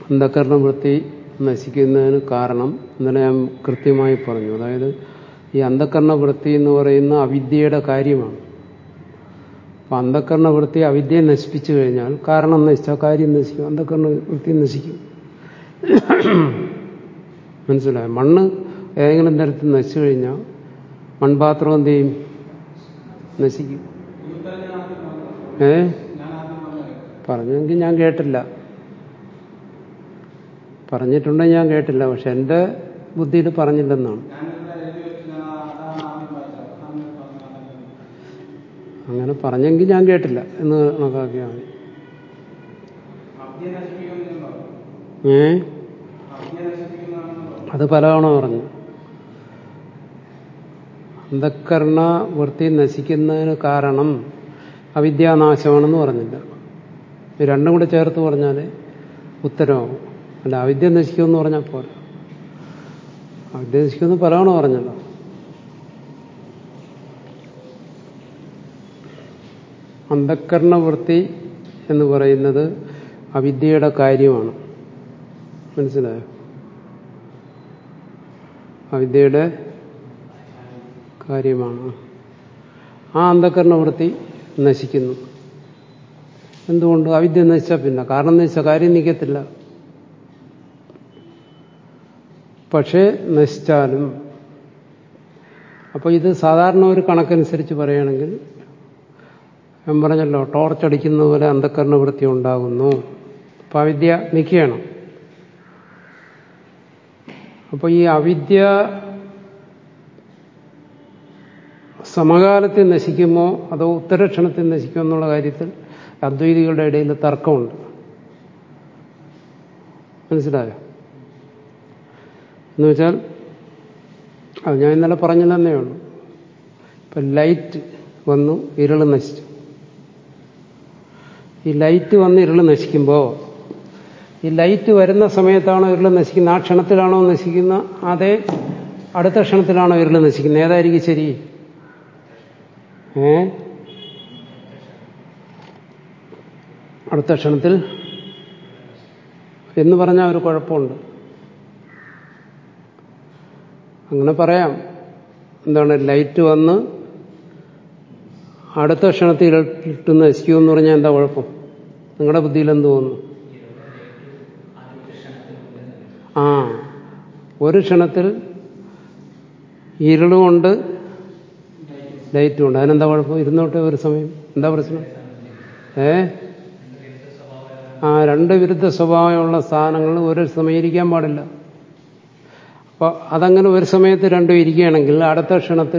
അന്ധകരണവൃത്തി നശിക്കുന്നതിന് കാരണം ഇന്നലെ ഞാൻ കൃത്യമായി പറഞ്ഞു അതായത് ഈ അന്ധകരണവൃത്തി എന്ന് പറയുന്ന അവിദ്യയുടെ കാര്യമാണ് അപ്പം അന്ധകരണവൃത്തി അവിദ്യയെ നശിപ്പിച്ചു കഴിഞ്ഞാൽ കാരണം നശിച്ചാൽ കാര്യം നശിക്കും അന്ധകരണവൃത്തി നശിക്കും മനസ്സിലായോ മണ്ണ് ഏതെങ്കിലും തരത്തിൽ നശിച്ചു കഴിഞ്ഞാൽ മൺപാത്രം എന്ത് ചെയ്യും നശിക്കും ഏ പറഞ്ഞെങ്കിൽ ഞാൻ കേട്ടില്ല പറഞ്ഞിട്ടുണ്ടെങ്കിൽ ഞാൻ കേട്ടില്ല പക്ഷെ എൻ്റെ ബുദ്ധിയിൽ പറഞ്ഞില്ലെന്നാണ് അങ്ങനെ പറഞ്ഞെങ്കിൽ ഞാൻ കേട്ടില്ല എന്ന് കണക്കാക്കിയാൽ മതി ഏ അത് പലതവണ പറഞ്ഞു അന്ധക്കരണ വൃത്തി നശിക്കുന്നതിന് കാരണം അവിദ്യാനാശമാണെന്ന് പറഞ്ഞില്ല ഇത് രണ്ടും കൂടെ ചേർത്ത് പറഞ്ഞാൽ ഉത്തരമാകും അല്ല അവിദ്യ നശിക്കുമെന്ന് പറഞ്ഞാൽ പോരാ അവിദ്യ നശിക്കുമെന്ന് പലതവണ പറഞ്ഞല്ലോ അന്ധക്കരണ വൃത്തി എന്ന് പറയുന്നത് അവിദ്യയുടെ കാര്യമാണ് മനസ്സിലായോ അവിദ്യയുടെ കാര്യമാണ് ആ അന്ധകരണ വൃത്തി നശിക്കുന്നു എന്തുകൊണ്ട് അവിദ്യ നശിച്ചാൽ പിന്നെ കാരണം നശിച്ച കാര്യം നിൽക്കത്തില്ല പക്ഷേ നശിച്ചാലും അപ്പോൾ ഇത് സാധാരണ ഒരു കണക്കനുസരിച്ച് പറയുകയാണെങ്കിൽ ഞാൻ പറഞ്ഞല്ലോ ടോർച്ചടിക്കുന്ന പോലെ അന്ധകരണ വൃത്തി ഉണ്ടാകുന്നു അപ്പം അവിദ്യ നിൽക്കുകയാണ് അപ്പോൾ ഈ അവിദ്യ സമകാലത്തിൽ നശിക്കുമോ അതോ ഉത്തരക്ഷണത്തിൽ നശിക്കുമോ എന്നുള്ള കാര്യത്തിൽ അദ്വൈതികളുടെ ഇടയിൽ തർക്കമുണ്ട് മനസ്സിലായോ എന്ന് വെച്ചാൽ അത് ഞാൻ ഇന്നലെ പറഞ്ഞതെന്നേ ഉള്ളൂ ഇപ്പം ലൈറ്റ് വന്നു ഇരുള് നശിച്ചു ഈ ലൈറ്റ് വന്ന് ഇരുള് നശിക്കുമ്പോൾ ഈ ലൈറ്റ് വരുന്ന സമയത്താണോ ഇരുള് നശിക്കുന്നത് ആ ക്ഷണത്തിലാണോ നശിക്കുന്ന അതേ അടുത്ത ക്ഷണത്തിലാണോ ഇരുള് നശിക്കുന്നത് ഏതായിരിക്കും ശരി ഏ അടുത്ത ക്ഷണത്തിൽ എന്ന് പറഞ്ഞാൽ ഒരു കുഴപ്പമുണ്ട് അങ്ങനെ പറയാം എന്താണ് ലൈറ്റ് വന്ന് അടുത്ത ക്ഷണത്തിൽ ഇട്ട് നശിക്കുമെന്ന് പറഞ്ഞാൽ എന്താ കുഴപ്പം നിങ്ങളുടെ ബുദ്ധിയിൽ എന്ത് തോന്നുന്നു ആ ഒരു ക്ഷണത്തിൽ ഇരുളുകൊണ്ട് ലൈറ്റും ഉണ്ട് അതിനെന്താ കുഴപ്പം ഇരുന്നോട്ടെ ഒരു സമയം എന്താ പ്രശ്നം ഏ ആ രണ്ട് വിരുദ്ധ സ്വഭാവമുള്ള സ്ഥാനങ്ങൾ ഒരു സമയം ഇരിക്കാൻ പാടില്ല അപ്പോൾ അതങ്ങനെ ഒരു സമയത്ത് രണ്ടും ഇരിക്കുകയാണെങ്കിൽ അടുത്ത ക്ഷണത്തിൽ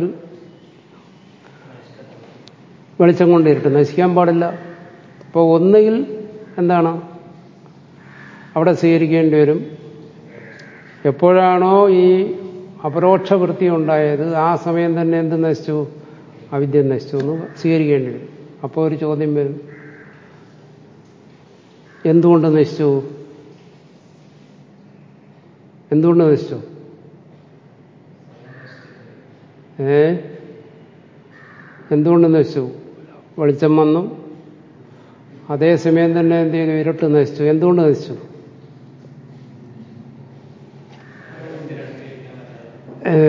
വെളിച്ചം കൊണ്ട് ഇരുട്ട് നശിക്കാൻ പാടില്ല അപ്പോൾ ഒന്നുകിൽ എന്താണ് അവിടെ സ്വീകരിക്കേണ്ടി വരും എപ്പോഴാണോ ഈ അപരോക്ഷ വൃത്തി ഉണ്ടായത് ആ സമയം തന്നെ എന്ത് നശിച്ചു അവിദ്യ നശിച്ചു എന്ന് സ്വീകരിക്കേണ്ടി വരും അപ്പോൾ ഒരു ചോദ്യം വരും എന്തുകൊണ്ട് നശിച്ചു എന്തുകൊണ്ട് നശിച്ചു ഏ എന്തുകൊണ്ട് നശിച്ചു വെളിച്ചം വന്നു അതേസമയം തന്നെ എന്ത് ചെയ്തു ഇരുട്ട് നശിച്ചു എന്തുകൊണ്ട് നശിച്ചു ഏ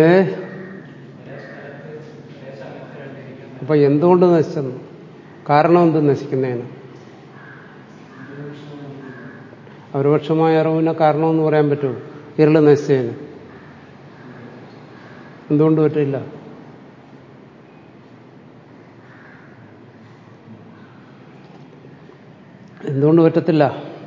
അപ്പൊ എന്തുകൊണ്ട് നശിച്ചെന്ന് കാരണം എന്ത് നശിക്കുന്നതിന് അപരോക്ഷമായ അറിവിനെ കാരണമെന്ന് പറയാൻ പറ്റുമോ ഇരുള് നശിച്ചതിന് എന്തുകൊണ്ട് പറ്റില്ല എന്തുകൊണ്ട് പറ്റത്തില്ല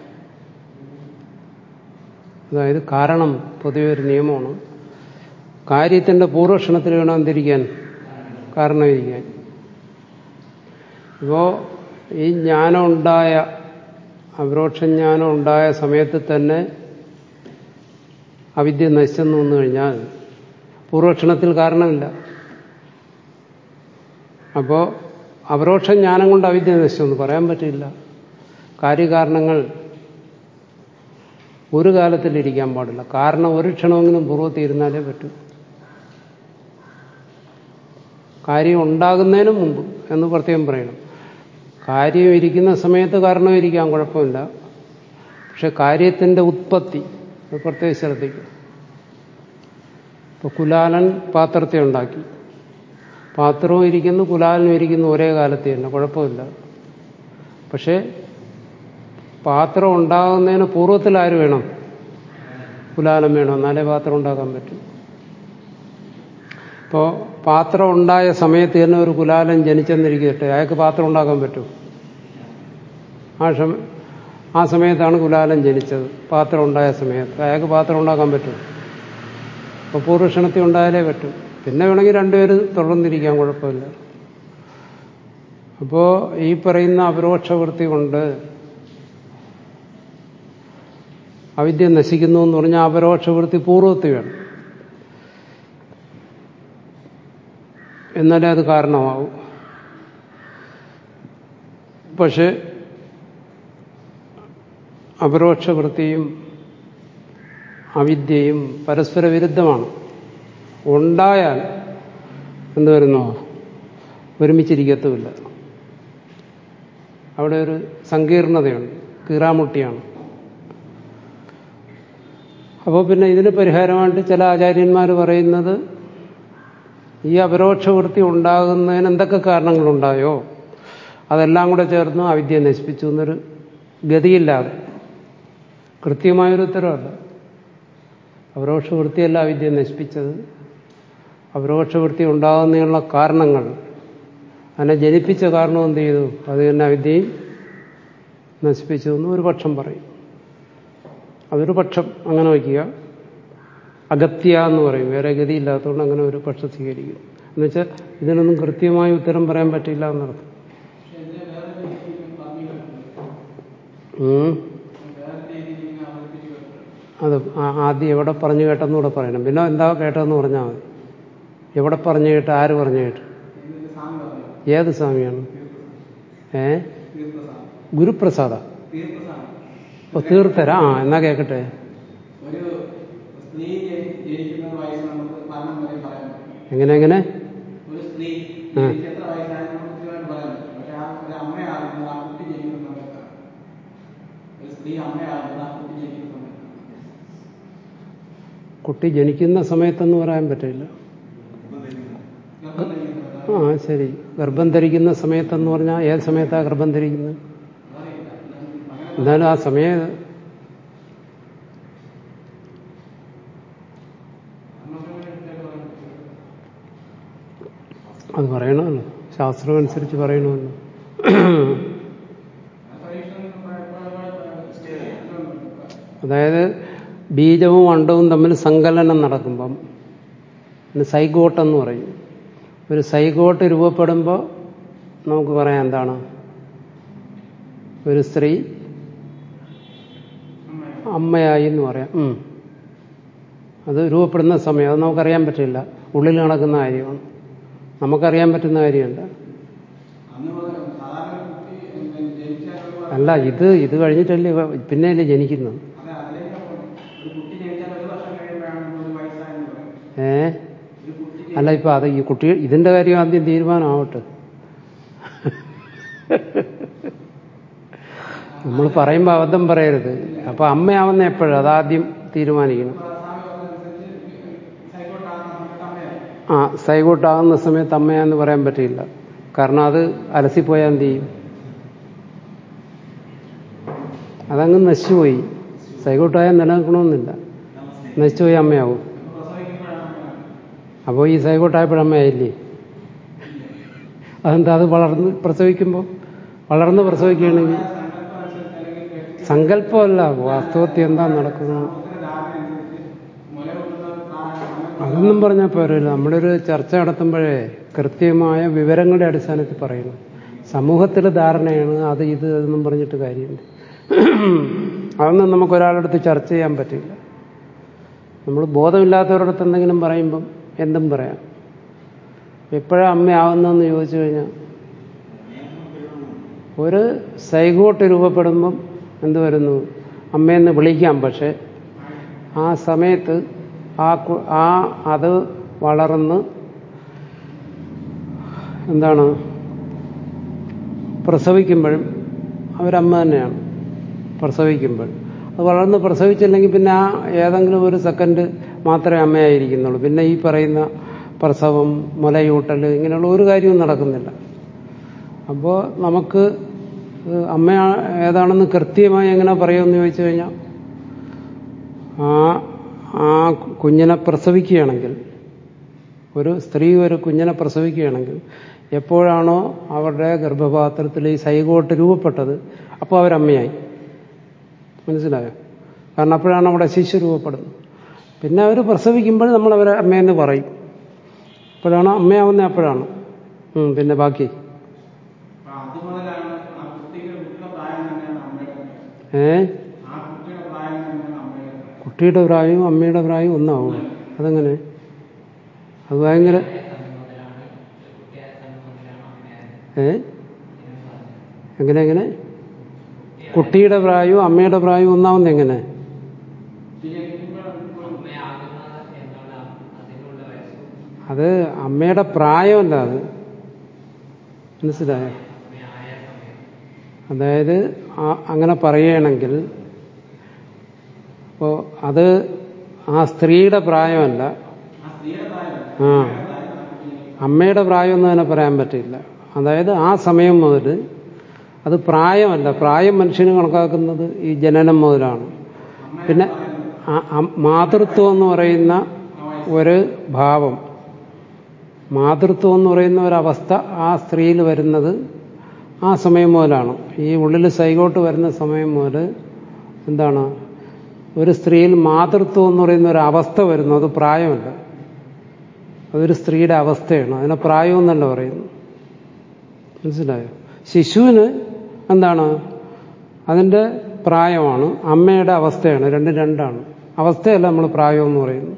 അതായത് കാരണം പൊതുവെ ഒരു നിയമമാണ് കാര്യത്തിന്റെ പൂർവക്ഷണത്തിൽ വേണം എന്തിരിക്കാൻ കാരണമിരിക്കാൻ ഇപ്പോ ഈ ജ്ഞാനം ഉണ്ടായ അപരോക്ഷജ്ഞാനം ഉണ്ടായ സമയത്ത് തന്നെ അവിദ്യ നശിച്ചെന്ന് വന്നു കഴിഞ്ഞാൽ പൂർവക്ഷണത്തിൽ കാരണമില്ല അപ്പോൾ അപരോക്ഷ ജ്ഞാനം കൊണ്ട് അവിദ്യ നശിച്ചെന്ന് പറയാൻ പറ്റില്ല കാര്യകാരണങ്ങൾ ഒരു കാലത്തിലിരിക്കാൻ പാടില്ല കാരണം ഒരു ക്ഷണമെങ്കിലും പൂർവ്വത്തിൽ ഇരുന്നാലേ പറ്റൂ കാര്യം ഉണ്ടാകുന്നതിന് മുമ്പ് എന്ന് പ്രത്യേകം പറയണം കാര്യം ഇരിക്കുന്ന സമയത്ത് കാരണം ഇരിക്കാൻ കുഴപ്പമില്ല പക്ഷെ കാര്യത്തിന്റെ ഉത്പത്തി അത് പ്രത്യേകം ശ്രദ്ധിക്കും ഇപ്പൊ കുലാലൻ പാത്രത്തെ ഉണ്ടാക്കി പാത്രവും ഇരിക്കുന്നു കുലാലനും ഇരിക്കുന്നു ഒരേ കാലത്ത് തന്നെ കുഴപ്പമില്ല പക്ഷെ പാത്രം ഉണ്ടാകുന്നതിന് പൂർവ്വത്തിൽ ആര് വേണം കുലാലം വേണം എന്നാലേ പാത്രം ഉണ്ടാക്കാൻ പറ്റും ഇപ്പോൾ പാത്രം ഉണ്ടായ സമയത്ത് തന്നെ ഒരു കുലാലൻ ജനിച്ചെന്നിരിക്കട്ടെ അയാൾക്ക് പാത്രം ഉണ്ടാക്കാൻ പറ്റും ആ ക്ഷമ ആ സമയത്താണ് കുലാലൻ ജനിച്ചത് പാത്രം ഉണ്ടായ സമയത്ത് അയാൾക്ക് പാത്രം ഉണ്ടാക്കാൻ പറ്റും അപ്പോൾ പൂർവക്ഷണത്തിൽ ഉണ്ടായാലേ പറ്റും പിന്നെ വേണമെങ്കിൽ രണ്ടുപേര് തുടർന്നിരിക്കാൻ കുഴപ്പമില്ല അപ്പോൾ ഈ പറയുന്ന അപരോക്ഷവൃത്തി കൊണ്ട് അവിദ്യ നശിക്കുന്നു എന്ന് പറഞ്ഞാൽ അപരോക്ഷവൃത്തി പൂർവ്വത്തിൽ വേണം എന്നാലേ അത് കാരണമാവും പക്ഷെ അപരോക്ഷവൃത്തിയും അവിദ്യയും പരസ്പര വിരുദ്ധമാണ് ഉണ്ടായാൽ എന്ത് വരുന്നു ഒരുമിച്ചിരിക്കത്തുമില്ല അവിടെ ഒരു സങ്കീർണതയുണ്ട് കീറാമുട്ടിയാണ് അപ്പോൾ പിന്നെ ഇതിന് പരിഹാരമായിട്ട് ചില ആചാര്യന്മാർ പറയുന്നത് ഈ അപരോക്ഷവൃത്തി ഉണ്ടാകുന്നതിന് എന്തൊക്കെ കാരണങ്ങളുണ്ടായോ അതെല്ലാം കൂടെ ചേർന്ന് അവിദ്യ നശിപ്പിച്ചു എന്നൊരു ഗതിയില്ലാതെ കൃത്യമായൊരു ഉത്തരവല്ല അപരോക്ഷവൃത്തിയല്ല അവിദ്യ നശിപ്പിച്ചത് അപരോക്ഷവൃത്തി ഉണ്ടാകുന്നതിനുള്ള കാരണങ്ങൾ അതിനെ ജനിപ്പിച്ച കാരണം എന്ത് ചെയ്തു അത് തന്നെ അവിദ്യയും നശിപ്പിച്ചു എന്ന് ഒരു പക്ഷം പറയും അതൊരു പക്ഷം അങ്ങനെ വയ്ക്കുക അഗത്യ എന്ന് പറയും വേറെ ഗതിയില്ലാത്തതുകൊണ്ട് അങ്ങനെ ഒരു പക്ഷം സ്വീകരിക്കും എന്നുവെച്ചാൽ ഇതിനൊന്നും കൃത്യമായ ഉത്തരം പറയാൻ പറ്റില്ല എന്നർത്ഥം ഉം. അത് ആ- ആദ്യം എവിടെ പറഞ്ഞു കേട്ടെന്ന് കൂടെ പറയണം പിന്നെ എന്താ കേട്ടതെന്ന് പറഞ്ഞാൽ മതി എവിടെ പറഞ്ഞു കേട്ട് ആര് പറഞ്ഞു കേട്ട് ഏത് സ്വാമിയാണ് ഏ ഗുരുപ്രസാദ ഓ തീർത്ഥര ആ എന്നാ കേക്കട്ടെ ഒരു സ്ത്രീ ജനി- ജനിക്കുന്ന വയസ്സ് നമുക്ക് മരണം വരെ പറയാൻ പറ്റും എങ്ങനെ എങ്ങനെ ഒരു സ്ത്രീ ആ. ജനിച്ച് എത്ര വയസ്സായെന്ന് നമുക്ക് കൃത്യമായിട്ട് പറയാൻ പറ്റും പക്ഷെ ആ ഒരു അമ്മയാകുന്നത് ആ കുട്ടി ജനിക്കുന്ന സമയത്താണ് ഒരു സ്ത്രീ അമ്മയാകുന്നത് ആ കുട്ടി ജനിക്കുന്ന സമയത്താണ് കുട്ടി ജനിക്കുന്ന സമയത്തെന്ന് പറയാൻ പറ്റില്ല ഗർഭം ധരിക്കുന്ന സമയത്ത് ആ ശരി ഗർഭം ധരിക്കുന്ന സമയത്തെന്ന് പറഞ്ഞാൽ ഏത് സമയത്താണ് ഗർഭം ധരിക്കുന്നത് അതറിയില്ല അങ്ങനെ എന്നാലും ആ സമയം നമുക്ക് അങ്ങനെ എടുത്തേക്ക് പറയാൻ പറ്റും അത് പറയണമല്ലോ ശാസ്ത്രം അനുസരിച്ച് പറയണമല്ലോ ആ പരീക്ഷണം പ- പ- പ- സ്റ്റേജ് അതായത് ബീജവും അണ്ടവും തമ്മിൽ സങ്കലനം നടക്കുമ്പം ഇതിന് സൈഗോട്ട് എന്ന് പറയും ഒരു സൈഗോട്ട് രൂപപ്പെടുമ്പോൾ നമുക്ക് പറയാം എന്താണ് ഒരു സ്ത്രീ അമ്മയായി എന്ന് പറയാം ഉം. അത് രൂപപ്പെടുന്ന സമയം അത് നമുക്കറിയാൻ പറ്റില്ല ഉള്ളിൽ നടക്കുന്ന കാര്യമാണ് നമുക്കറിയാൻ പറ്റുന്ന കാര്യമല്ല അന്ന് മുതൽ സാധാരണ ഒരു കുട്ടി എന്ത് ജനിച്ചാൽ ഒരു വർഷം- അല്ല ഇത് ഇത് കഴിഞ്ഞിട്ടല്ലേ ഇവ- പിന്നെയല്ലേ ജനിക്കുന്നത് അതെ അതിലേക്ക് പോകും. ഒരു കുട്ടി ജനിച്ചാൽ ഒരു വർഷം കഴിയുമ്പോഴാണ് നമ്മൾ ഒരു വയസ്സായെന്ന് പറയുന്നത് ഏ ഒരു കുട്ടി അല്ല ഇപ്പൊ അത് ഈ കുട്ടി ഇതിന്റെ കാര്യം ആദ്യം തീരുമാനമാവട്ടെ നമ്മൾ പറയുമ്പോൾ അബദ്ധം പറയരുത് അപ്പൊ അമ്മയാവുന്ന എപ്പോഴും അതാദ്യം തീരുമാനിക്കണം സ്വാമി പറഞ്ഞതനുസരിച്ച് സൈക്കോട്ടാകുന്ന സമയത്ത് അമ്മയായി ആ സൈകോട്ടാകുന്ന സമയത്ത് അമ്മയാന്ന് പറയാൻ പറ്റില്ല കാരണം അത് അലസിപ്പോയാൽ എന്ത് ചെയ്യും അതങ്ങ് നശിച്ചുപോയി സൈകോട്ടായാൽ നിലനിൽക്കണമെന്നില്ല നശിച്ചുപോയി അമ്മയാവും പ്രസവിക്കുമ്പോഴാണ് അമ്മയാകുന്നത് അപ്പോൾ ഈ സൈകോട്ടായപ്പോഴമ്മയായില്ലേ അതെന്താ അത് വളർന്ന് പ്രസവിക്കുമ്പോൾ വളർന്ന് പ്രസവിക്കുകയാണെങ്കിൽ സങ്കല്പം അനുസരിച്ച് അല്ലെങ്കിൽ വ്യക്തി സങ്കല്പമല്ല വാസ്തവത്തിൽ എന്താ നടക്കുന്നത് സമൂഹത്തിന്റെ ധാരണ അനുസരിച്ച് മുലകൊള്ളുന്ന പ്രായം അതൊന്നും പറഞ്ഞാൽ പോരല്ലോ നമ്മുടെ ഒരു ചർച്ച നടത്തുമ്പോഴേ കൃത്യമായ വിവരങ്ങളുടെ അടിസ്ഥാനത്തിൽ പറയണം സമൂഹത്തിലെ ധാരണയാണ് അത് ഇത് എന്നും പറഞ്ഞിട്ട് കാര്യമുണ്ട് അതൊന്നും നമുക്ക് ഒരാളടുത്ത് ചർച്ച ചെയ്യാൻ പറ്റില്ല നമ്മൾ ബോധമില്ലാത്തവരടുത്ത് എന്തെങ്കിലും പറയുമ്പം എന്തും പറയാം എപ്പോഴാണ് അമ്മയാവുന്നതെന്ന് ചോദിച്ചു കഴിഞ്ഞാൽ ഒരു സൈഗോട്ട് രൂപപ്പെടുമ്പം എന്ത് വരുന്നു അമ്മയെന്ന് വിളിക്കാം പക്ഷെ ആ സമയത്ത് ആ കു- ആ അത് വളർന്ന് എന്താണ് പ്രസവിക്കുമ്പോഴും അവരമ്മ തന്നെയാണ് പ്രസവിക്കുമ്പോൾ അത് വളർന്ന് പ്രസവിച്ചില്ലെങ്കിൽ പിന്നെ ആ ഏതെങ്കിലും ഒരു സെക്കൻഡ് മാത്രമേ അമ്മയായിരിക്കുന്നുള്ളൂ പിന്നെ ഈ പറയുന്ന പ്രസവം മുലയൂട്ടൽ ഇങ്ങനെയുള്ള ഒരു കാര്യവും നടക്കുന്നില്ല അപ്പോൾ നമുക്ക് അമ്മ ഏതാണെന്ന് കൃത്യമായി എങ്ങനെ പറയുമെന്ന് ചോദിച്ചു കഴിഞ്ഞാൽ ആ ആ കുഞ്ഞിനെ പ്രസവിക്കുകയാണെങ്കിൽ ഒരു സ്ത്രീ ഒരു കുഞ്ഞിനെ പ്രസവിക്കുകയാണെങ്കിൽ എപ്പോഴാണോ അവരുടെ ഗർഭപാത്രത്തിൽ ഈ സൈകോട്ട് രൂപപ്പെട്ടത് അപ്പോൾ അവരമ്മയായി മനസ്സിലായോ കാരണം അപ്പോഴാണ് അവിടെ ശിശു രൂപപ്പെടുന്നത് പിന്നെ അവർ പ്രസവിക്കുമ്പോൾ നമ്മൾ അവരെ അമ്മയെന്ന് പറയും അപ്പോഴാണ് അമ്മയാവുന്നത് അപ്പോഴാണ് ഉം, പിന്നെ ബാക്കി അപ്പൊ ആദ്യം മുതലാണ് ആ കുട്ടിക്ക് വിട്ടുള്ള പ്രായം തന്നെയാണ് അമ്മയുടെ പ്രായം. ഏ ആ കുട്ടിയുടെ പ്രായം തന്നെയാണ് അമ്മയുടെ പ്രായം. കുട്ടിയുടെ പ്രായവും അമ്മയുടെ പ്രായവും ഒന്നാവും അതെങ്ങനെ അത് ഭയങ്കര ഏ എങ്ങനെ എങ്ങനെ കുട്ടിയുടെ പ്രായവും അമ്മയുടെ പ്രായവും ഒന്നാവുന്ന എങ്ങനെ അത് അമ്മയുടെ പ്രായമല്ല അത് മനസ്സിലായോ അതായത് ആ- അങ്ങനെ പറയുകയാണെങ്കിൽ അപ്പോൾ അത് ആ സ്ത്രീയുടെ പ്രായമല്ല ആ സ്ത്രീയുടെ പ്രായം ആ അമ്മയുടെ പ്രായമൊന്നും അതിനെ പറയാൻ പറ്റില്ല അതായത് ആ സമയം മുതൽ അത് പ്രായമല്ല പ്രായം മനുഷ്യന് കണക്കാക്കുന്നത് ഈ ജനനം മുതലാണ് പിന്നെ ആ- ആ- മാതൃത്വം എന്ന് പറയുന്ന ഒരു ഭാവം മാതൃത്വം എന്ന് പറയുന്ന ഒരവസ്ഥ ആ സ്ത്രീയിൽ വരുന്നത് ആ സമയം മുതലാണ് ഈ ഉള്ളിൽ സൈകോട്ട് വരുന്ന സമയം മുതൽ എന്താണ് ഒരു സ്ത്രീയിൽ മാതൃത്വം എന്ന് പറയുന്ന ഒരു അവസ്ഥ വരുന്നു അത് പ്രായമല്ല അതൊരു സ്ത്രീയുടെ അവസ്ഥയാണ് അതിനെ പ്രായമെന്നല്ല പറയുന്നു മനസ്സിലായോ ശിശുവിന് എന്താണ് അതിൻ്റെ പ്രായമാണ് അമ്മയുടെ അവസ്ഥയാണ് രണ്ടും രണ്ടാണ് അവസ്ഥയല്ല നമ്മൾ പ്രായം എന്ന് പറയുന്നു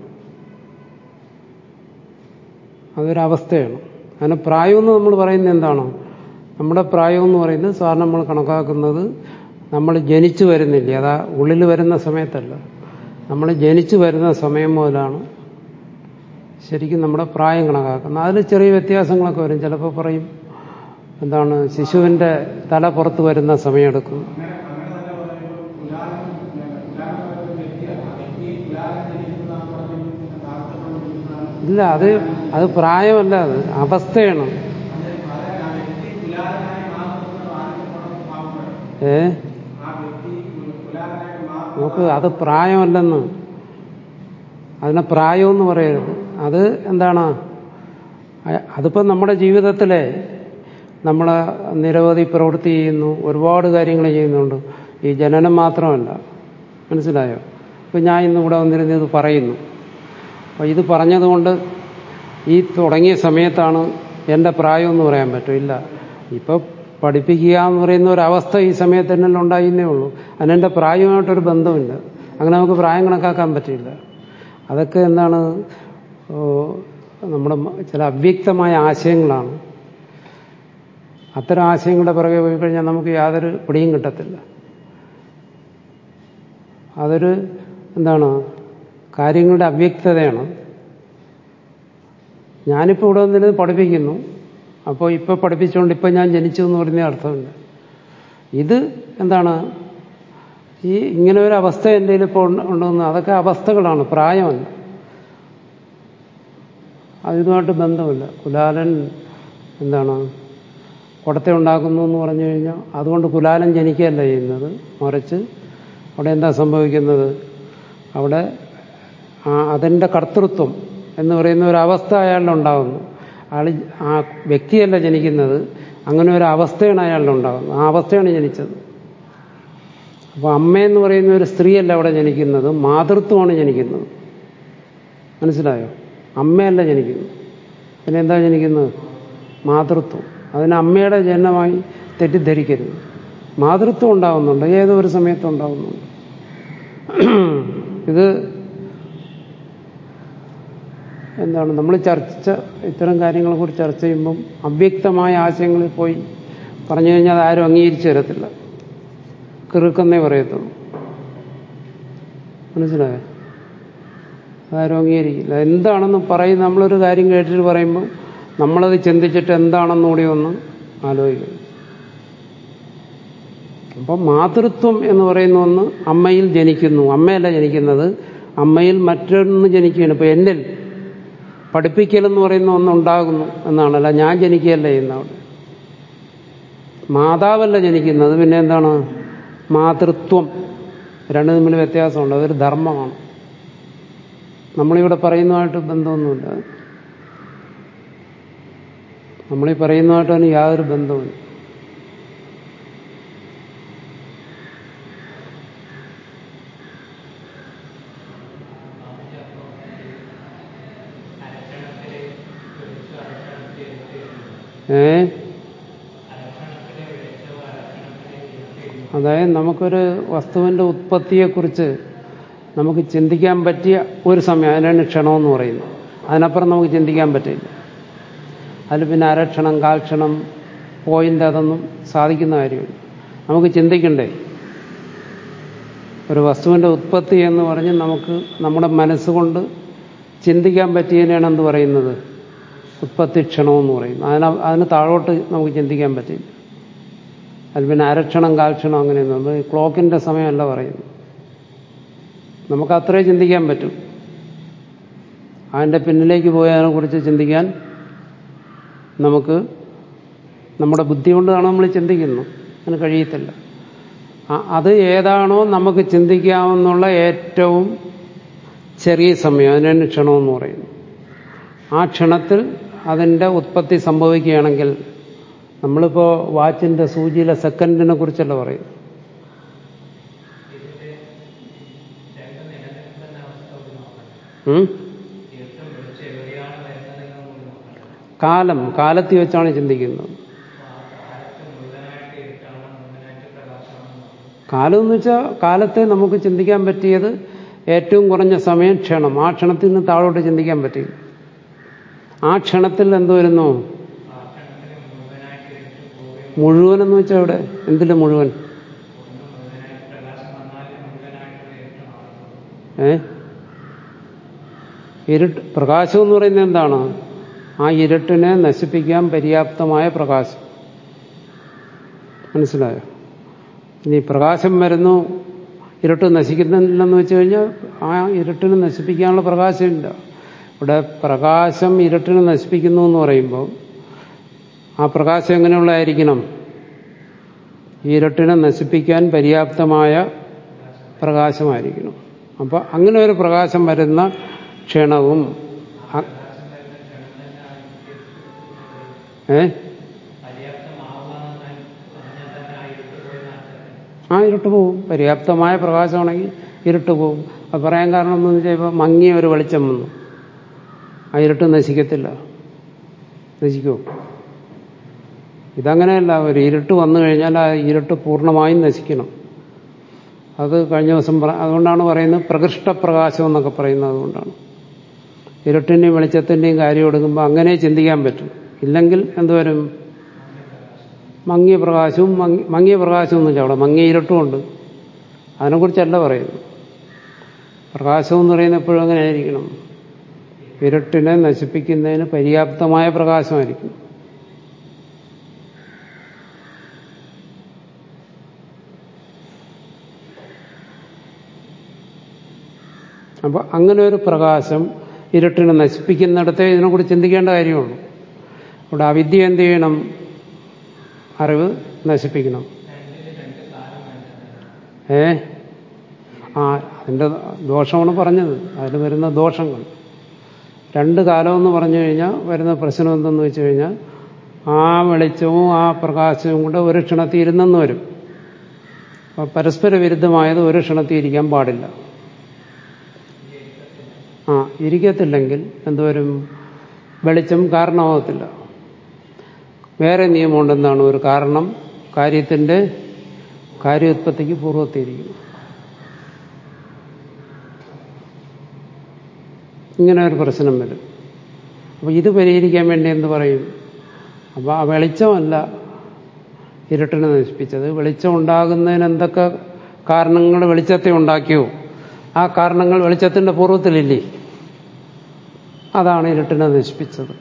അതൊരവസ്ഥയാണ് അതിന് പ്രായം എന്ന് നമ്മൾ പറയുന്നത് എന്താണ് നമ്മുടെ പ്രായം എന്ന് പറയുന്നത് സാധാരണ നമ്മൾ കണക്കാക്കുന്നത് നമ്മൾ ജനിച്ചു വരുന്നില്ലേ അതാ ഉള്ളിൽ വരുന്ന സമയത്തല്ല നമ്മൾ ജനിച്ചു വരുന്ന സമയം മുതലാണ് ശരിക്കും നമ്മുടെ പ്രായം കണക്കാക്കുന്നത് അതിൽ ചെറിയ വ്യത്യാസങ്ങളൊക്കെ വരും ചിലപ്പോൾ പറയും എന്താണ് ശിശുവിൻ്റെ തല പുറത്ത് വരുന്ന സമയമെടുക്കും അങ്ങനെ അങ്ങനെ തന്നെ പറയുമ്പോൾ കുലാലൻ കുലാലൻ പറയുന്ന വ്യക്തിയാണ് ആ വ്യക്തി കുലാലൻ ജനിക്കുന്നതാണ് പറഞ്ഞിരിക്കുന്നത് താഴ്ത്തപ്പെട്ടിരിക്കുന്നതാണ് ഇല്ല അത് അത് പ്രായമല്ല അത് അവസ്ഥയാണ് അത് പറയാൻ ആ വ്യക്തി കുലാലനായി മാറുന്നത് ആദ്യത്തെ ഭാവമാണ് ഏ ആ വ്യക്തി കുലാലനായി മാറുന്നത് നോക്ക് അത് പ്രായമല്ലെന്ന് അതിനെ പ്രായമെന്ന് പറയരുത് അത് എന്താണ് അ- അതിപ്പം നമ്മുടെ ജീവിതത്തിലെ നമ്മൾ നിരവധി പ്രവൃത്തി ചെയ്യുന്നു ഒരുപാട് കാര്യങ്ങൾ ചെയ്യുന്നുണ്ട് ഈ ജനനം മാത്രമല്ല മനസ്സിലായോ ഇപ്പം ഞാൻ ഇന്ന് ഇവിടെ വന്നിരുന്ന് ഇത് പറയുന്നു അപ്പോൾ ഇത് പറഞ്ഞതുകൊണ്ട് ഈ തുടങ്ങിയ സമയത്താണ് എൻ്റെ പ്രായം എന്ന് പറയാൻ പറ്റും ഇല്ല ഇപ്പോൾ പഠിപ്പിക്കുക എന്ന് പറയുന്ന ഒരവസ്ഥ ഈ സമയത്ത് തന്നെ ഉണ്ടായിരുന്നേ ഉള്ളൂ അതിനെൻ്റെ പ്രായമായിട്ടൊരു ബന്ധമില്ല അങ്ങനെ നമുക്ക് പ്രായം കണക്കാക്കാൻ പറ്റില്ല അതൊക്കെ എന്താണ് ഓ, നമ്മുടെ മ- ചില അവ്യക്തമായ ആശയങ്ങളാണ് അത്തരം ആശയങ്ങളുടെ പിറകെ പോയി കഴിഞ്ഞാൽ നമുക്ക് യാതൊരു പിടിയും കിട്ടത്തില്ല അതൊരു എന്താണ് കാര്യങ്ങളുടെ അവ്യക്തതയാണ് ഞാനിപ്പോൾ ഇവിടെ വന്നിരുന്ന് പഠിപ്പിക്കുന്നു അപ്പോൾ ഇപ്പോൾ പഠിപ്പിച്ചുകൊണ്ട് ഇപ്പം ഞാൻ ജനിച്ചു എന്ന് പറയുന്ന അർത്ഥമില്ല ഇത് എന്താണ് ഈ ഇങ്ങനെ ഒരു അവസ്ഥ എൻ്റെ ഇപ്പോൾ ഉണ്ടെന്ന് അതൊക്കെ അവസ്ഥകളാണ് പ്രായമല്ല അതിതുമായിട്ട് ബന്ധമില്ല കുലാലൻ എന്താണ് കുടത്തെ ഉണ്ടാക്കുന്നു എന്ന് പറഞ്ഞു കഴിഞ്ഞാൽ അതുകൊണ്ട് കുലാലൻ ജനിക്കുകയല്ല ചെയ്യുന്നത് മറിച്ച് അവിടെ എന്താ സംഭവിക്കുന്നത് അവിടെ ആ അതിൻ്റെ കർത്തൃത്വം എന്ന് പറയുന്ന ഒരു അവസ്ഥ അയാളിലുണ്ടാകുന്നു അയാൾ ആ വ്യക്തിയല്ല ജനിക്കുന്നത് അങ്ങനെ ഒരു അവസ്ഥയാണ് അയാളിലുണ്ടാകുന്നത് ആ അവസ്ഥയാണ് ജനിച്ചത് അപ്പോൾ അമ്മയെന്ന് പറയുന്ന ഒരു സ്ത്രീയല്ല അവിടെ ജനിക്കുന്നത് മാതൃത്വമാണ് ജനിക്കുന്നത് മനസ്സിലായോ അമ്മയല്ല ജനിക്കുന്നത് പിന്നെ എന്താ ജനിക്കുന്നത് മാതൃത്വം അതിന് അമ്മയുടെ ജനനമായി തെറ്റിദ്ധരിക്കരുത് മാതൃത്വം ഉണ്ടാകുന്നുണ്ട് ഏതോ ഒരു സമയത്ത് ഉണ്ടാകുന്നുണ്ട് ഇത് എന്താണ് നമ്മൾ ചർച്ച ഇത്തരം കാര്യങ്ങളെക്കുറിച്ച് ചർച്ച ചെയ്യുമ്പം അവ്യക്തമായ ആശയങ്ങളിൽ പോയി പറഞ്ഞു കഴിഞ്ഞാൽ അത് ആരും അംഗീകരിച്ചു തരത്തില്ല കിറുക്കെന്നേ പറയത്തുള്ളൂ മനസ്സിലായോ അതാരും അംഗീകരിക്കില്ല എന്താണെന്ന് പറയും നമ്മളൊരു കാര്യം കേട്ടിട്ട് പറയുമ്പോൾ നമ്മളത് ചിന്തിച്ചിട്ട് എന്താണെന്ന് കൂടി ഒന്ന് ആലോചിക്കണം അപ്പം മാതൃത്വം എന്ന് പറയുന്ന ഒന്ന് അമ്മയിൽ ജനിക്കുന്നു അമ്മയല്ല ജനിക്കുന്നത് അമ്മയിൽ മറ്റൊന്ന് ജനിക്കുകയാണ് ഇപ്പൊ എന്നിൽ പഠിപ്പിക്കൽ എന്ന് പറയുന്ന ഒന്നുണ്ടാകുന്നു എന്നാണല്ല ഞാൻ ജനിക്കുകയല്ല ചെയ്യുന്നവിടെ മാതാവല്ല ജനിക്കുന്നത് പിന്നെ എന്താണ് മാതൃത്വം രണ്ടു തമ്മിൽ വ്യത്യാസമുണ്ട് അതൊരു ധർമ്മമാണ് നമ്മളിവിടെ പറയുന്നതുമായിട്ട് ബന്ധമൊന്നുമില്ല നമ്മളീ പറയുന്നതുമായിട്ട് അതിന് യാതൊരു ബന്ധവുമില്ല ഏ അതായത് നമുക്കൊരു വസ്തുവിന്റെ ഉത്പത്തിയെക്കുറിച്ച് നമുക്ക് ചിന്തിക്കാൻ പറ്റിയ ഒരു സമയം അതിനാണ് ക്ഷണമെന്ന് പറയുന്നത് അതിനപ്പുറം നമുക്ക് ചിന്തിക്കാൻ പറ്റില്ല അതിൽ പിന്നെ അരക്ഷണം കാൽക്ഷണം പോയിന്റ് അതൊന്നും സാധിക്കുന്ന കാര്യമില്ല നമുക്ക് ചിന്തിക്കണ്ടേ ഒരു വസ്തുവിന്റെ ഉത്പത്തി എന്ന് പറഞ്ഞ് നമുക്ക് നമ്മുടെ മനസ്സുകൊണ്ട് ചിന്തിക്കാൻ പറ്റിയതിനാണ് എന്ത് പറയുന്നത് ഉത്പത്തി ക്ഷണമെന്ന് പറയുന്നത് അതിന് അതിന് താഴോട്ട് നമുക്ക് ചിന്തിക്കാൻ പറ്റില്ല അതിൽ പിന്നെ അരക്ഷണം കാൽക്ഷണം അങ്ങനെയൊന്നും നമ്മൾ ക്ലോക്കിന്റെ സമയമല്ല പറയുന്നത് നമുക്ക് അത്രേ ചിന്തിക്കാൻ പറ്റും അതിൻ്റെ പിന്നിലേക്ക് പോയി അതിനെക്കുറിച്ച് ചിന്തിക്കാൻ നമുക്ക് നമ്മുടെ ബുദ്ധി കൊണ്ടാണ് നമ്മൾ ചിന്തിക്കുന്നത് അതിന് കഴിയത്തില്ല അത് ഏതാണോ നമുക്ക് ചിന്തിക്കാമെന്നുള്ള ഏറ്റവും ചെറിയ സമയം അതിനാണ് ക്ഷണമെന്ന് പറയുന്നു ആ ക്ഷണത്തിൽ അതിൻ്റെ ഉത്പത്തി സംഭവിക്കുകയാണെങ്കിൽ നമ്മളിപ്പോൾ വാച്ചിൻ്റെ സൂചിയിലെ സെക്കൻഡിനെ കുറിച്ചല്ല പറയുന്നു കാലം കാലത്തിൽ വെച്ചാണ് ചിന്തിക്കുന്നത് കാലം എന്ന് വെച്ചാൽ കാലത്തെ നമുക്ക് ചിന്തിക്കാൻ പറ്റിയത് ഏറ്റവും കുറഞ്ഞ സമയം ക്ഷണം ആ ക്ഷണത്തിൽ നിന്ന് താഴോട്ട് ചിന്തിക്കാൻ പറ്റില്ല ആ ക്ഷണത്തിൽ എന്ത് വരുന്നു മുഴുവനെന്ന് വെച്ചാൽ ഇവിടെ എന്തില് മുഴുവൻ ഏ ഇരുട്ട് പ്രകാശം എന്ന് പറയുന്നത് എന്താണ് ആ ഇരുട്ടിനെ നശിപ്പിക്കാൻ പര്യാപ്തമായ പ്രകാശം മനസ്സിലായോ ഇനി പ്രകാശം വരുന്നു ഇരുട്ട് നശിക്കുന്നില്ലെന്ന് വെച്ച് കഴിഞ്ഞാൽ ആ ഇരുട്ടിനെ നശിപ്പിക്കാനുള്ള പ്രകാശമില്ല ഇവിടെ പ്രകാശം ഇരുട്ടിനെ നശിപ്പിക്കുന്നു എന്ന് പറയുമ്പോൾ ആ പ്രകാശം എങ്ങനെയുള്ളതായിരിക്കണം ഇരുട്ടിനെ നശിപ്പിക്കാൻ പര്യാപ്തമായ പ്രകാശമായിരിക്കണം അപ്പോൾ അങ്ങനെ ഒരു പ്രകാശം വരുന്ന ക്ഷണവും ഏ ആ ഇരുട്ട് പോവും പര്യാപ്തമായ പ്രകാശമാണെങ്കിൽ ഇരുട്ട് പോവും അത് പറയാൻ കാരണം എന്ന് വെച്ചാൽ ഇപ്പോൾ മങ്ങിയ ഒരു വെളിച്ചം വന്നു ആ ഇരുട്ട് നശിക്കത്തില്ല നശിക്കുമോ ഇതങ്ങനെയല്ല ഒരു ഇരുട്ട് വന്നു കഴിഞ്ഞാൽ ആ ഇരുട്ട് പൂർണ്ണമായും നശിക്കണം അത് കഴിഞ്ഞ ദിവസം അതുകൊണ്ടാണ് പറയുന്നത് പ്രകൃഷ്ടപ്രകാശം എന്നൊക്കെ പറയുന്നത് അതുകൊണ്ടാണ് ഇരുട്ടിൻ്റെയും വെളിച്ചത്തിൻ്റെയും കാര്യം എടുക്കുമ്പോൾ അങ്ങനെ ചിന്തിക്കാൻ പറ്റും ഇല്ലെങ്കിൽ എന്തുവരും മങ്ങിയ പ്രകാശവും മങ്ങിയ പ്രകാശവും എന്ന് വെച്ചാൽ അവിടെ മങ്ങിയ ഇരുട്ടുമുണ്ട് അതിനെക്കുറിച്ചല്ല പറയുന്നത് പ്രകാശം എന്ന് പറയുന്നത് എപ്പോഴും അങ്ങനെ ആയിരിക്കണം ഇരുട്ടിനെ നശിപ്പിക്കുന്നതിന് പര്യാപ്തമായ പ്രകാശമായിരിക്കും അപ്പൊ അങ്ങനെ ഒരു പ്രകാശം ഇരുട്ടിനെ നശിപ്പിക്കുന്നിടത്തേ ഇതിനെക്കുറിച്ച് ചിന്തിക്കേണ്ട കാര്യമുള്ളൂ ഇവിടെ അവിദ്യ എന്ത് ചെയ്യണം അറിവ് നശിപ്പിക്കണം ഏ ആ അതിൻ്റെ ദോഷമാണ് പറഞ്ഞത് അതിൽ വരുന്ന ദോഷങ്ങൾ രണ്ട് കാലമെന്ന് പറഞ്ഞു കഴിഞ്ഞാൽ വരുന്ന പ്രശ്നം എന്തെന്ന് വെച്ച് കഴിഞ്ഞാൽ ആ വെളിച്ചവും ആ പ്രകാശവും കൂടെ ഒരു ക്ഷണത്തിൽ ഇരുന്നെന്ന് വരും അപ്പം പരസ്പര വിരുദ്ധമായത് ഒരു ക്ഷണത്തിൽ ഇരിക്കാൻ പാടില്ല ആ ഇരിക്കത്തില്ലെങ്കിൽ എന്തുവരും വെളിച്ചം കാരണമാകത്തില്ല വേറെ നിയമമുണ്ട് എന്താണ് ഒരു കാരണം കാര്യത്തിൻ്റെ കാര്യോത്പത്തിക്ക് പൂർവ്വത്തിയിരിക്കുന്നു ഇങ്ങനെ ഒരു പ്രശ്നം വരും അപ്പോൾ ഇത് പരിഹരിക്കാൻ വേണ്ടി എന്ത് പറയും അപ്പോൾ ആ വെളിച്ചമല്ല ഇരുട്ടിനെ നശിപ്പിച്ചത് വെളിച്ചം ഉണ്ടാകുന്നതിന് എന്തൊക്കെ കാരണങ്ങൾ വെളിച്ചത്തെ ഉണ്ടാക്കിയോ ആ കാരണങ്ങൾ വെളിച്ചത്തിൻ്റെ പൂർവ്വത്തിലില്ലേ അതാണ് ഇരുട്ടിനെ നശിപ്പിച്ചത്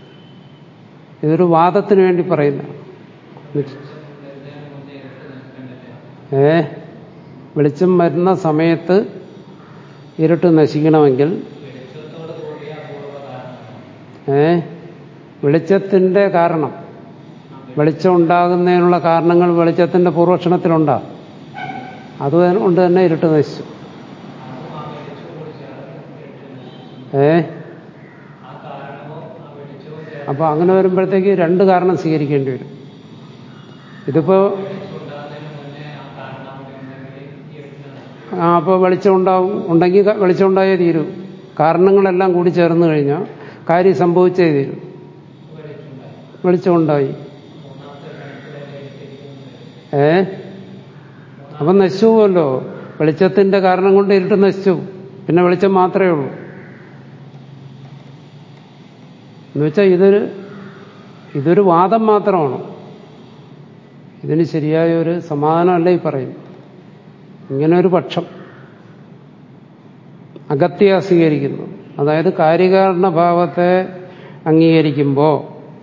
ഇതൊരു വാദത്തിന് വേണ്ടി പറയുന്ന ഏ വെളിച്ചം വരുന്ന സമയത്ത് ഇരുട്ട് നശിക്കണമെങ്കിൽ വെളിച്ചത്തോട് കൂടിയ അപൂർവ കാരണമാണ് ഏ വെളിച്ചത്തിന്റെ കാരണം വെളിച്ചം ഉണ്ടാകുന്നതിനുള്ള കാരണങ്ങൾ വെളിച്ചത്തിന്റെ പൂർവക്ഷണത്തിലുണ്ടാ അതുകൊണ്ട് തന്നെ ഇരുട്ട് നശിച്ചു അതും ആ വെളിച്ചവും കൂടി ചേർന്ന് ഏ ആ കാരണവും ആ വെളിച്ചവും ചേർന്ന് അപ്പൊ അങ്ങനെ വരുമ്പോഴത്തേക്ക് രണ്ട് കാരണം സ്വീകരിക്കേണ്ടി വരും ഇതിപ്പോ വെളിച്ചം ഉണ്ടാകുന്നതിന് മുന്നേ ആ കാരണം കൂടി ഉണ്ടെങ്കിൽ ഈ എഴുത്തിന് ആ അപ്പോൾ വെളിച്ചം ഉണ്ടാവും ഉണ്ടെങ്കിൽ ക- വെളിച്ചം ഉണ്ടായേ തീരൂ കാരണങ്ങളെല്ലാം കൂടി ചേർന്ന് കഴിഞ്ഞാൽ കാര്യം സംഭവിച്ചേ തീരും വെളിച്ചം ഉണ്ടായി വെളിച്ചം ഉണ്ടായി മൂന്നാമത്തെ ഗണത്തിലെ ലയിച്ചിരിക്കുന്നത് ഏ അപ്പം നശിച്ചു പോകുമല്ലോ വെളിച്ചത്തിന്റെ കാരണം കൊണ്ട് ഇരുട്ട് നശിച്ചു പിന്നെ വെളിച്ചം മാത്രമേ ഉള്ളൂ എന്നുവെച്ചാൽ ഇതൊരു ഇതൊരു വാദം മാത്രമാണ് ഇതിന് ശരിയായ ഒരു സമാധാനമല്ല ഈ പറയും ഇങ്ങനെ ഒരു പക്ഷം അഗത്യ സ്വീകരിക്കുന്നു അതായത് കാര്യകാരണ ഭാവത്തെ അംഗീകരിക്കുമ്പോൾ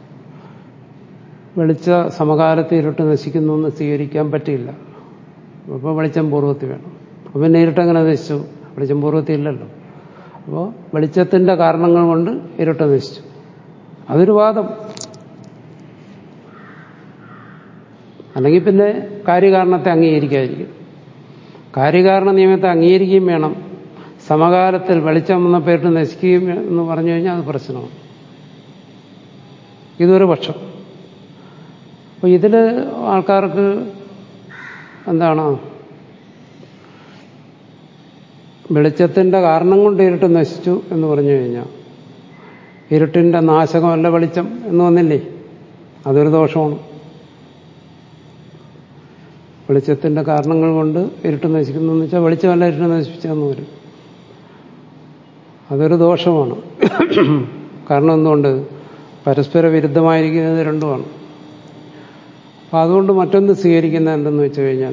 വെളിച്ച സമകാലത്ത് ഇരുട്ട് നശിക്കുന്നു എന്ന് സ്വീകരിക്കാൻ പറ്റില്ല അപ്പോൾ വെളിച്ചം പൂർവ്വത്തിൽ വേണം അപ്പോൾ പിന്നെ ഇരുട്ടെങ്ങനെ നശിച്ചു വെളിച്ചം പൂർവ്വത്തിൽ ഇല്ലല്ലോ അപ്പോൾ വെളിച്ചത്തിൻ്റെ കാരണങ്ങൾ കൊണ്ട് ഇരുട്ട് നശിച്ചു അതൊരു വാദം അല്ലെങ്കിൽ പിന്നെ കാര്യകാരണത്തെ അംഗീകരിക്കാതിരിക്കും കാര്യകാരണ നിയമത്തെ അംഗീകരിക്കുകയും വേണം സമകാലത്തിൽ വെളിച്ചം വന്ന പേരിട്ട് നശിക്കുകയും എന്ന് പറഞ്ഞു കഴിഞ്ഞാൽ അത് പ്രശ്നമാണ് ഇതൊരു പക്ഷം അപ്പോൾ ഇതിൽ ആൾക്കാർക്ക് എന്താണ് വെളിച്ചത്തിൻ്റെ കാരണം കൊണ്ട് ഇരുട്ട് നശിച്ചു എന്ന് പറഞ്ഞു കഴിഞ്ഞാൽ ഇരുട്ടിൻ്റെ നാശകമല്ല വെളിച്ചം എന്ന് വന്നില്ലേ അതൊരു ദോഷമാണ് വെളിച്ചത്തിൻ്റെ കാരണങ്ങൾ കൊണ്ട് ഇരുട്ട് നശിക്കുന്നു എന്ന് വെച്ചാൽ വെളിച്ചമല്ല ഇരുട്ട് നശിപ്പിച്ചെന്ന് വരും അതൊരു ദോഷമാണ് കാരണം എന്തുകൊണ്ട് പരസ്പര വിരുദ്ധമായിരിക്കുന്നത് രണ്ടുമാണ് അപ്പം അതുകൊണ്ട് മറ്റൊന്ന് സ്വീകരിക്കുന്നത് എന്തെന്ന് വെച്ച് കഴിഞ്ഞാൽ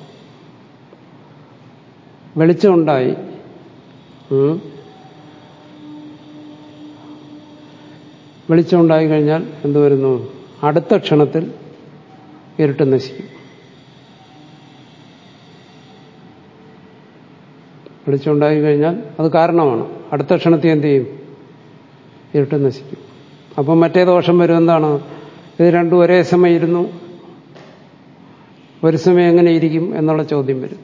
വെളിച്ചമുണ്ടായി ഉം. വെളിച്ചമുണ്ടായി കഴിഞ്ഞാൽ എന്ത് വരുന്നു അടുത്ത ക്ഷണത്തിൽ ഇരുട്ട് നശിക്കും വെളിച്ചമുണ്ടായി കഴിഞ്ഞാൽ അത് കാരണമാണ് അടുത്ത ക്ഷണത്തിൽ എന്ത് ചെയ്യും ഇരുട്ട് നശിക്കും അപ്പം മറ്റേ ദോഷം വരും എന്താണ് ഇത് രണ്ടും ഒരേ സമയം ഇരുന്നു ഒരു സമയം എങ്ങനെ ഇരിക്കും എന്നുള്ള ചോദ്യം വരും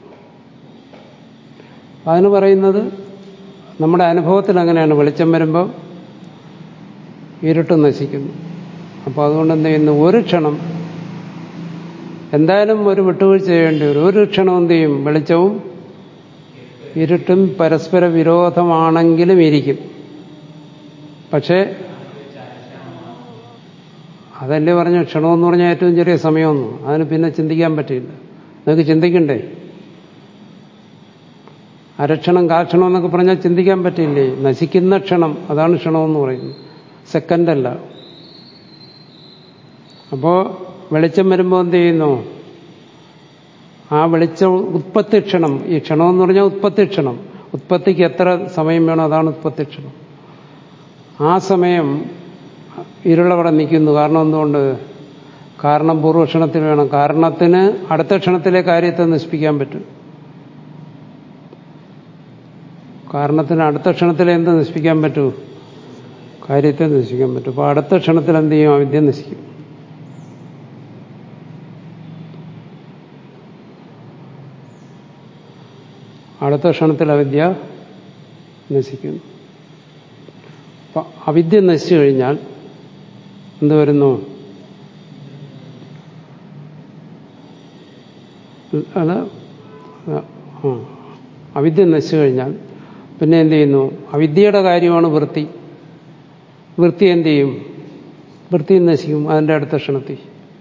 അതിന് പറയുന്നത് നമ്മുടെ അനുഭവത്തിൽ അങ്ങനെയാണ് വെളിച്ചം വരുമ്പോൾ ഇരുട്ട് നശിക്കുന്നു അപ്പോൾ അതുകൊണ്ട് എന്ത് ചെയ്യുന്നു ഒരു ക്ഷണം എന്തായാലും ഒരു വിട്ടുവീഴ്ച ചെയ്യേണ്ടി വരും ഒരു ക്ഷണം എന്ത് ചെയ്യും വെളിച്ചവും ഇരുട്ടും പരസ്പര വിരോധമാണെങ്കിലും ഇരിക്കും പക്ഷേ അതല്ലേ പറഞ്ഞ ക്ഷണമെന്ന് പറഞ്ഞാൽ ഏറ്റവും ചെറിയ സമയമൊന്നും അതിന് പിന്നെ ചിന്തിക്കാൻ പറ്റില്ല നിങ്ങൾക്ക് ചിന്തിക്കണ്ടേ അരക്ഷണം കാക്ഷണം എന്നൊക്കെ പറഞ്ഞാൽ ചിന്തിക്കാൻ പറ്റില്ലേ നശിക്കുന്ന ക്ഷണം അതാണ് ക്ഷണമെന്ന് പറയുന്നത് സെക്കൻഡല്ല അപ്പോൾ വെളിച്ചം വരുമ്പോൾ എന്ത് ചെയ്യുന്നു ആ വെളിച്ചം ഉത്പത്തി ക്ഷണം ഈ ക്ഷണമെന്ന് പറഞ്ഞാൽ ഉത്പത്തി ക്ഷണം ഉത്പത്തിക്ക് എത്ര സമയം വേണം അതാണ് ഉത്പത്തി ക്ഷണം ആ സമയം ഇരുളവിടെ നിൽക്കുന്നു കാരണം എന്തുകൊണ്ട് കാരണം പൂർവ്വക്ഷണത്തിൽ വേണം കാരണത്തിന് അടുത്ത ക്ഷണത്തിലെ കാര്യത്തെ നശിപ്പിക്കാൻ പറ്റും കാരണത്തിന് അടുത്ത ക്ഷണത്തിൽ എന്ത് നശിപ്പിക്കാൻ പറ്റൂ കാര്യത്തെ നശിപ്പിക്കാൻ പറ്റും അപ്പോൾ അടുത്ത ക്ഷണത്തിൽ എന്ത് ചെയ്യും അവിദ്യ നശിക്കും അടുത്ത ക്ഷണത്തിൽ അവിദ്യ നശിക്കുന്നു അപ്പൊ അവിദ്യ നശിച്ചു കഴിഞ്ഞാൽ എന്ത് വരുന്നു അത് ആ അവിദ്യ നശിച്ചു കഴിഞ്ഞാൽ പിന്നെ എന്ത് ചെയ്യുന്നു അവിദ്യയുടെ കാര്യമാണ് വൃത്തി വൃത്തി എന്ത് ചെയ്യും വൃത്തി നശിക്കും അതിൻ്റെ അടുത്ത ക്ഷണത്തിൽ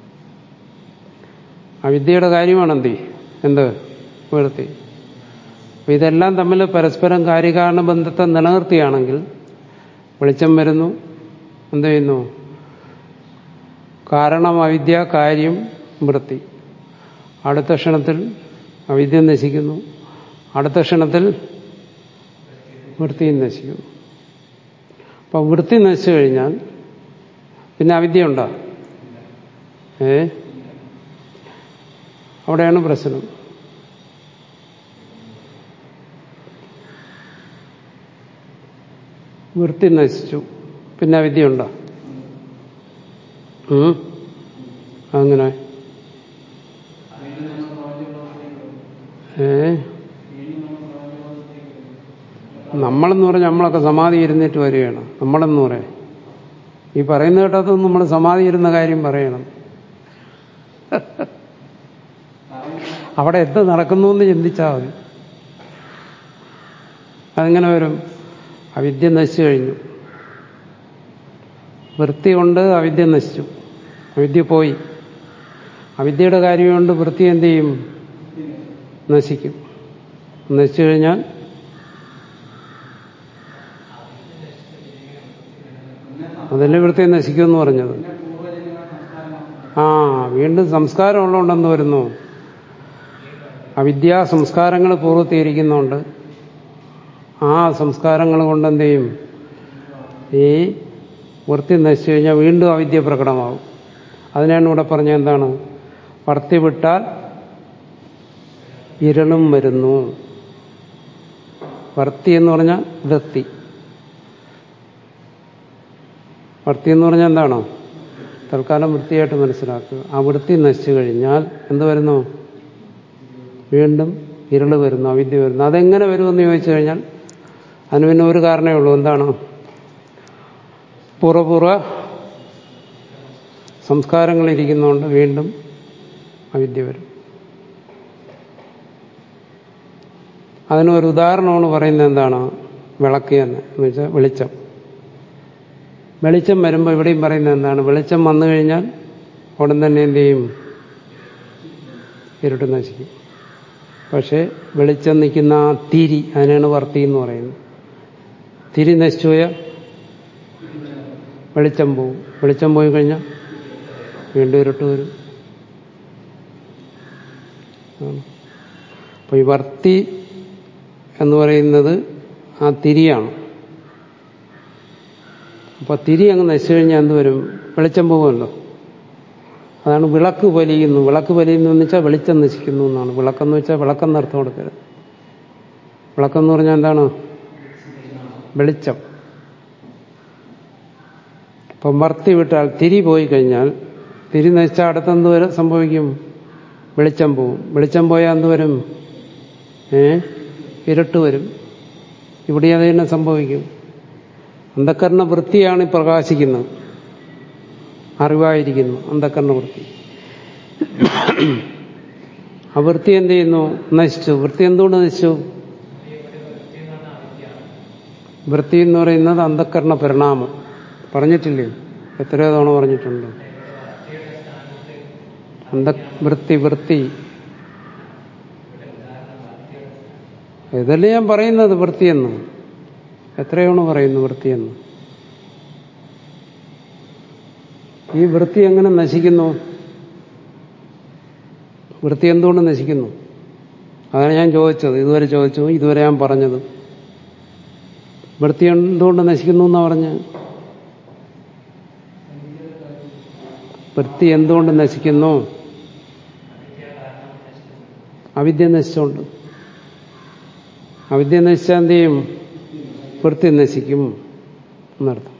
അവിദ്യയുടെ കാര്യമാണ് എന്ത് എന്ത് വൃത്തി അപ്പൊ ഇതെല്ലാം തമ്മിൽ പരസ്പരം കാര്യകാരണ ബന്ധത്തെ നിലനിർത്തിയാണെങ്കിൽ വെളിച്ചം വരുന്നു എന്ത് ചെയ്യുന്നു കാരണം അവിദ്യ കാര്യം വൃത്തി അടുത്ത ക്ഷണത്തിൽ അവിദ്യ നശിക്കുന്നു അടുത്ത ക്ഷണത്തിൽ വൃത്തിയും നശിക്കുന്നു അപ്പം വൃത്തി നശിച്ചു കഴിഞ്ഞാൽ പിന്നെ അവിദ്യ ഉണ്ടോ ഏ അവിടെയാണ് പ്രശ്നം വൃത്തി നശിച്ചു പിന്നെ അവിദ്യയുണ്ടോ ഉം? അങ്ങനെ വീണ്ടും നമ്മൾ പ്രപഞ്ചബോധത്തിലേക്ക് വരും. ഏ വീണ്ടും നമ്മൾ പ്രപഞ്ചബോധത്തിലേക്ക് വരും. നമ്മളെന്ന് പറഞ്ഞാൽ നമ്മളൊക്കെ സമാധി ഇരുന്നിട്ട് വരികയാണ് നമ്മളെന്ന് പറയാം ഈ പറയുന്ന കേട്ടതൊന്നും നമ്മൾ സമാധി ഇരുന്ന കാര്യം പറയണം അവിടെ എന്ത് നടക്കുന്നു എന്ന് ചിന്തിച്ചാൽ മതി അതെങ്ങനെ വരും അവിദ്യ നശിച്ചു കഴിഞ്ഞു വൃത്തി കൊണ്ട് അവിദ്യ നശിച്ചു അവിദ്യ പോയി അവിദ്യയുടെ കാര്യം കൊണ്ട് വൃത്തി എന്ത് ചെയ്യും നശിക്കും നശിച്ചു കഴിഞ്ഞാൽ അതല്ലേ വൃത്തി നശിക്കുമെന്ന് പറഞ്ഞത് പിന്നെ പൂർവ്വജന്മ സംസ്കാരമാണ് ആ വീണ്ടും സംസ്കാരം ഉള്ളതുകൊണ്ടെന്ന് വരുന്നു അവിദ്യാ സംസ്കാരങ്ങൾ പൂർവ്വത്തിയിരിക്കുന്നുണ്ട് ആ സംസ്കാരങ്ങൾ കൊണ്ട് എന്ത് ചെയ്യും ഈ വൃത്തി നശിച്ചു കഴിഞ്ഞാൽ വീണ്ടും അവിദ്യ പ്രകടമാവും അതിനാണ് ഇവിടെ പറഞ്ഞ എന്താണ് വർത്തി വിട്ടാൽ ഇരളും വരുന്നു വർത്തി എന്ന് പറഞ്ഞാൽ വൃത്തി വർത്തി എന്ന് പറഞ്ഞാൽ എന്താണോ തൽക്കാലം വൃത്തിയായിട്ട് മനസ്സിലാക്കുക ആ വൃത്തി നശിച്ചു കഴിഞ്ഞാൽ എന്ത് വരുന്നു വീണ്ടും ഇരുള് വരുന്നു അവിദ്യ വരുന്നു അതെങ്ങനെ വരുമെന്ന് ചോദിച്ചു കഴിഞ്ഞാൽ അതിന് പിന്നെ ഒരു കാരണമേ ഉള്ളൂ എന്താണ് പൂർവപൂർവ സംസ്കാരങ്ങളിരിക്കുന്നതുകൊണ്ട് വീണ്ടും അവിദ്യ വരും അതിനൊരു ഉദാഹരണമാണ് പറയുന്നത് എന്താണ് വിളക്ക് തന്നെ എന്ന് വെച്ചാൽ വെളിച്ചം വെളിച്ചം വരുമ്പോൾ ഇവിടെയും പറയുന്നത് എന്താണ് വെളിച്ചം വന്നു കഴിഞ്ഞാൽ ഉടൻ തന്നെ എന്ത് ചെയ്യും ഇരുട്ട് നശിക്കും പക്ഷേ വെളിച്ചം നിൽക്കുന്ന ആ തിരി അതിനാണ് വർത്തി എന്ന് പറയുന്നത് തിരി നശിച്ചു പോയാൽ വെളിച്ചം പോവും വെളിച്ചം പോയി കഴിഞ്ഞാൽ വീണ്ടും ഇരുട്ട് വരും അപ്പോൾ ഈ വർത്തി എന്ന് പറയുന്നത് ആ തിരിയാണ് അപ്പോൾ തിരി അങ്ങ് നശിച്ചു കഴിഞ്ഞാൽ എന്ത് വരും വെളിച്ചം പോകുമല്ലോ അതാണ് വിളക്ക് പൊലിയുന്നു വിളക്ക് പൊലിയുന്നു എന്ന് വെച്ചാൽ വെളിച്ചം നശിക്കുന്നു എന്നാണ് വിളക്കെന്ന് വെച്ചാൽ വിളക്കെന്ന് അർത്ഥം കൊടുക്കരുത് വിളക്കെന്ന് പറഞ്ഞാൽ എന്താണ് വെളിച്ചം അപ്പം വർത്തി വിട്ടാൽ തിരി പോയി കഴിഞ്ഞാൽ തിരി നശിച്ചാൽ അടുത്തെന്ത് വരും സംഭവിക്കും വെളിച്ചം പോവും വെളിച്ചം പോയാൽ എന്ത് വരും ഏ ഇരുട്ട് വരും ഇവിടെ അത് തന്നെ സംഭവിക്കും അന്ധക്കരണ വൃത്തിയാണ് ഈ പ്രകാശിക്കുന്നത് അറിവായിരിക്കുന്നു അന്ധക്കരണ വൃത്തി ആ വൃത്തി എന്ത് ചെയ്യുന്നു നശിച്ചു വൃത്തി എന്തുകൊണ്ട് നശിച്ചു വൃത്തി എന്ന് പറയുന്നത് അന്ധക്കരണ പരിണാമം പറഞ്ഞിട്ടില്ലേ എത്രയോ തവണ പറഞ്ഞിട്ടുണ്ട് അന്ധ വൃത്തി വൃത്തി ഇതല്ലേ ഞാൻ പറയുന്നത് വൃത്തിയെന്ന് എത്രയാണ് പറയുന്നു വൃത്തിയെന്ന് ഈ വൃത്തി എങ്ങനെ നശിക്കുന്നു വൃത്തി എന്തുകൊണ്ട് നശിക്കുന്നു അതാണ് ഞാൻ ചോദിച്ചത് ഇതുവരെ ചോദിച്ചു ഇതുവരെ ഞാൻ പറഞ്ഞത് വൃത്തി എന്തുകൊണ്ട് നശിക്കുന്നു എന്നാ പറഞ്ഞ് വൃത്തി എന്തുകൊണ്ട് നശിക്കുന്നു അവിദ്യ നശിച്ചുകൊണ്ട് അവിദ്യ നശിച്ചാൽ എന്ത് ചെയ്യും വൃത്തി നശിക്കും എന്നർത്ഥം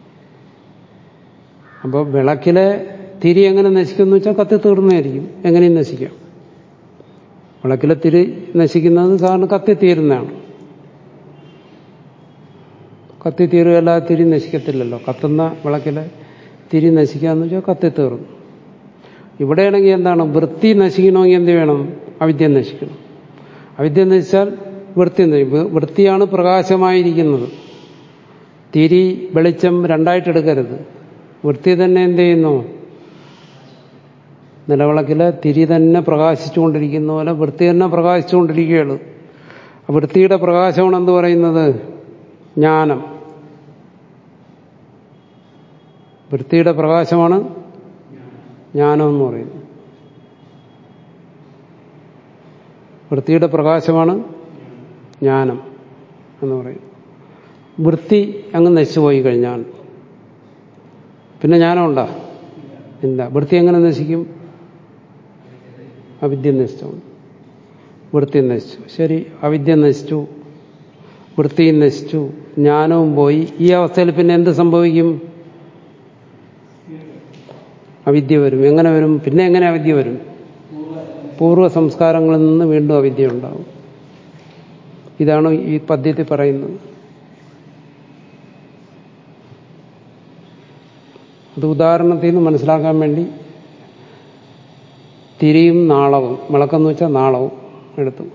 അപ്പോൾ വിളക്കിലെ തിരി എങ്ങനെ നശിക്കുമെന്ന് വെച്ചാൽ കത്തി തീർന്നതായിരിക്കും എങ്ങനെയും നശിക്കാം വിളക്കിലെ തിരി നശിക്കുന്നത് സാധാരണ കത്തി തീരുന്നതാണ് കത്തി തീരുകയല്ല തിരി നശിക്കത്തില്ലല്ലോ കത്തുന്ന വിളക്കിലെ തിരി നശിക്കാന്ന് വെച്ചാൽ കത്തി തീർന്നു ഇവിടെയാണെങ്കിൽ എന്താണ് വൃത്തി നശിക്കണമെങ്കിൽ എന്ത് വേണം അവിദ്യ നശിക്കണം അവിദ്യ നശിച്ചാൽ വൃത്തി നശിക്കും വൃത്തിയാണ് പ്രകാശമായിരിക്കുന്നത് തിരി വെളിച്ചം രണ്ടായിട്ടെടുക്കരുത് വൃത്തി തന്നെ എന്ത് ചെയ്യുന്നു നിലവിളക്കിലെ തിരി തന്നെ പ്രകാശിച്ചുകൊണ്ടിരിക്കുന്ന പോലെ വൃത്തി തന്നെ പ്രകാശിച്ചുകൊണ്ടിരിക്കുകയുള്ളു ആ വൃത്തിയുടെ പ്രകാശമാണ് എന്ത് പറയുന്നത് ജ്ഞാനം വൃത്തിയുടെ പ്രകാശമാണ് ജ്ഞാനം എന്ന് പറയുന്നത് വൃത്തിയുടെ പ്രകാശമാണ് ജ്ഞാനം എന്ന് പറയുന്നത് വൃത്തി അങ്ങ് നശിച്ചുപോയി കഴിഞ്ഞാൽ പിന്നെ ജ്ഞാനമുണ്ടോ ഇല്ല വൃത്തി എങ്ങനെ നശിക്കും അവിദ്യ നശിച്ചു വൃത്തി നശിച്ചു ശരി അവിദ്യ നശിച്ചു വൃത്തിയും നശിച്ചു ജ്ഞാനവും പോയി ഈ അവസ്ഥയിൽ പിന്നെ എന്ത് സംഭവിക്കും അവിദ്യ വരും എങ്ങനെ വരും പിന്നെ എങ്ങനെ അവിദ്യ വരും പൂർവ്വ സംസ്കാരങ്ങളിൽ നിന്ന് വീണ്ടും അവിദ്യ ഉണ്ടാവും ഇതാണ് ഈ പദ്യത്തിൽ പറയുന്നത് അത് ഉദാഹരണത്തിൽ നിന്ന് മനസ്സിലാക്കാൻ വേണ്ടി തിരിയും നാളവും വിളക്കെന്ന് വെച്ചാൽ നാളവും എടുത്തു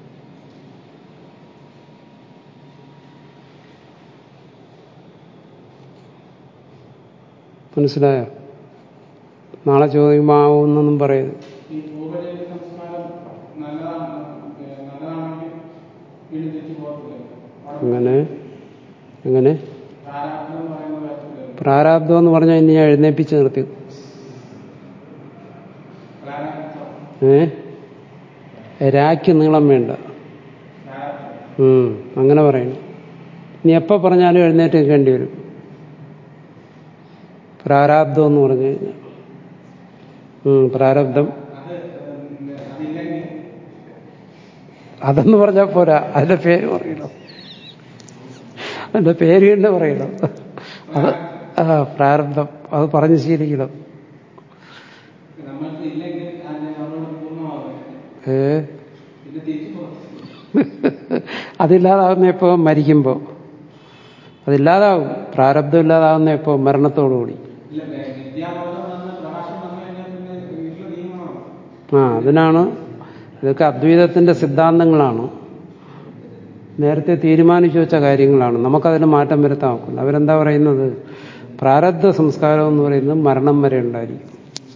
മനസ്സിലായോ നാളെ ചോദിക്കുമ്പോൾ ആവുമെന്നൊന്നും പറയരുത് ഈ പൂർവ്വജന്മ സംസ്കാരം നല്ലതാണ് ഏ, നല്ലതാണെങ്കിൽ വീണ്ടും തിരിച്ചു പോകത്തില്ല അവിടെ അങ്ങനെ എങ്ങനെ പ്രാരാബ്ദം എന്ന് പറയുന്ന കാര്യത്തില് പ്രാരാബ്ദം എന്ന് പറഞ്ഞാൽ ഇനി ഞാൻ എഴുന്നേപ്പിച്ച് നിർത്തി പ്രാരാബ്ദം ഏ രാക്ക് നീളം വേണ്ട പ്രാരാബ്ദം ഉം, അങ്ങനെ പറയണം നീ എപ്പോൾ പറഞ്ഞാലും എഴുന്നേറ്റ് നിൽക്കേണ്ടി വരും പ്രാരാബ്ദം എന്ന് പറഞ്ഞു കഴിഞ്ഞാൽ ഉം, പ്രാരബ്ധം അത് ഉം, അതില്ലെങ്കിൽ അതെന്ന് പറഞ്ഞാൽ പോരാ അതിന്റെ പേര് പറയണം അതിന്റെ പേര് തന്നെ പറയണം അത് ആ പ്രാരബ്ധം അത് പറഞ്ഞ് ശീലിക്കണം നമ്മൾക്ക് ഇല്ലെങ്കിൽ അതിനെ നമ്മളോട് പൂർണ്ണമാകും ഏ പിന്നെ തിരിച്ചു പോകും അതില്ലാതാവുന്ന എപ്പോ മരിക്കുമ്പോൾ അതില്ലാതാവും പ്രാരബ്ധം ഇല്ലാതാവുന്ന എപ്പോ മരണത്തോടുകൂടി ഇല്ല വേ- വിദ്യാബോധം വന്ന് പ്രകാശം വന്നു കഴിഞ്ഞാൽ പിന്നെ വീട്ടിൽ നിയമമാണ് ആ അതിനാണ് ഇതൊക്കെ അദ്വൈതത്തിന്റെ സിദ്ധാന്തങ്ങളാണ് നേരത്തെ തീരുമാനിച്ചു വെച്ച കാര്യങ്ങളാണ് നമുക്കതിന് മാറ്റം വരുത്താൻ ഒക്കില്ല അവരെന്താ പറയുന്നത് പ്രാരബ്ധ സംസ്കാരം എന്ന് പറയുന്നത് മരണം വരെ ഉണ്ടായിരിക്കും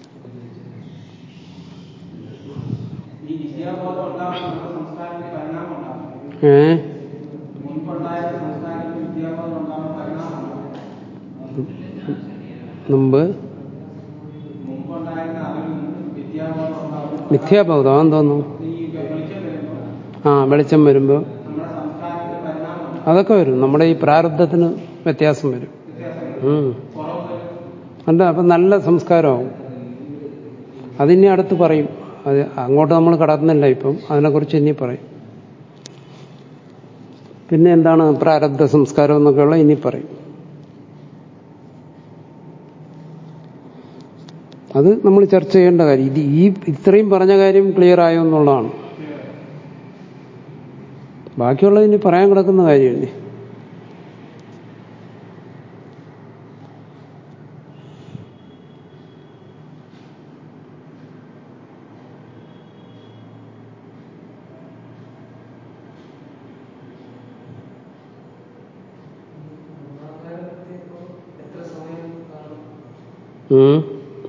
ഈ വിദ്യാബോധം ഉണ്ടാകുന്ന നമ്മുടെ സംസ്കാരത്തിന് പരിണാമം ഉണ്ടാകും ഏ മുൻപുണ്ടായ സംസ്കാരത്തിൽ വിദ്യാബോധം ഉണ്ടാകുന്ന പരിണാമം ഉണ്ടാകും മുമ്പ് മുമ്പുണ്ടായിരുന്ന അറിവിൽ നിന്ന് വിദ്യാബോധം ഉണ്ടാകും മിഥ്യാബോധം അതെന്ന് തോന്നുന്നു ഈ വെളിച്ചം വരുമ്പോൾ ആ വെളിച്ചം വരുമ്പോൾ നമ്മുടെ സംസ്കാരത്തിൽ പരിണാമം ഉണ്ടാകും അതൊക്കെ വരും നമ്മുടെ ഈ പ്രാരബ്ധത്തിന് വ്യത്യാസം വരും വ്യത്യാസം ഉം. കുറവ് വരും അല്ല അപ്പം നല്ല സംസ്കാരമാവും അതിനി അടുത്ത് പറയും അത് അങ്ങോട്ട് നമ്മൾ കടക്കുന്നില്ല ഇപ്പം അതിനെക്കുറിച്ച് ഇനി പറയും പിന്നെ എന്താണ് പ്രാരബ്ധ സംസ്കാരം എന്നൊക്കെയുള്ള ഇനി പറയും അത് നമ്മൾ ചർച്ച ചെയ്യേണ്ട കാര്യം ഇത് ഈ ഇത്രയും പറഞ്ഞ കാര്യം ക്ലിയർ ആയോ എന്നുള്ളതാണ് ബാക്കിയുള്ളത് ഇനി പറയാൻ കിടക്കുന്ന കാര്യമല്ലേ ഉം.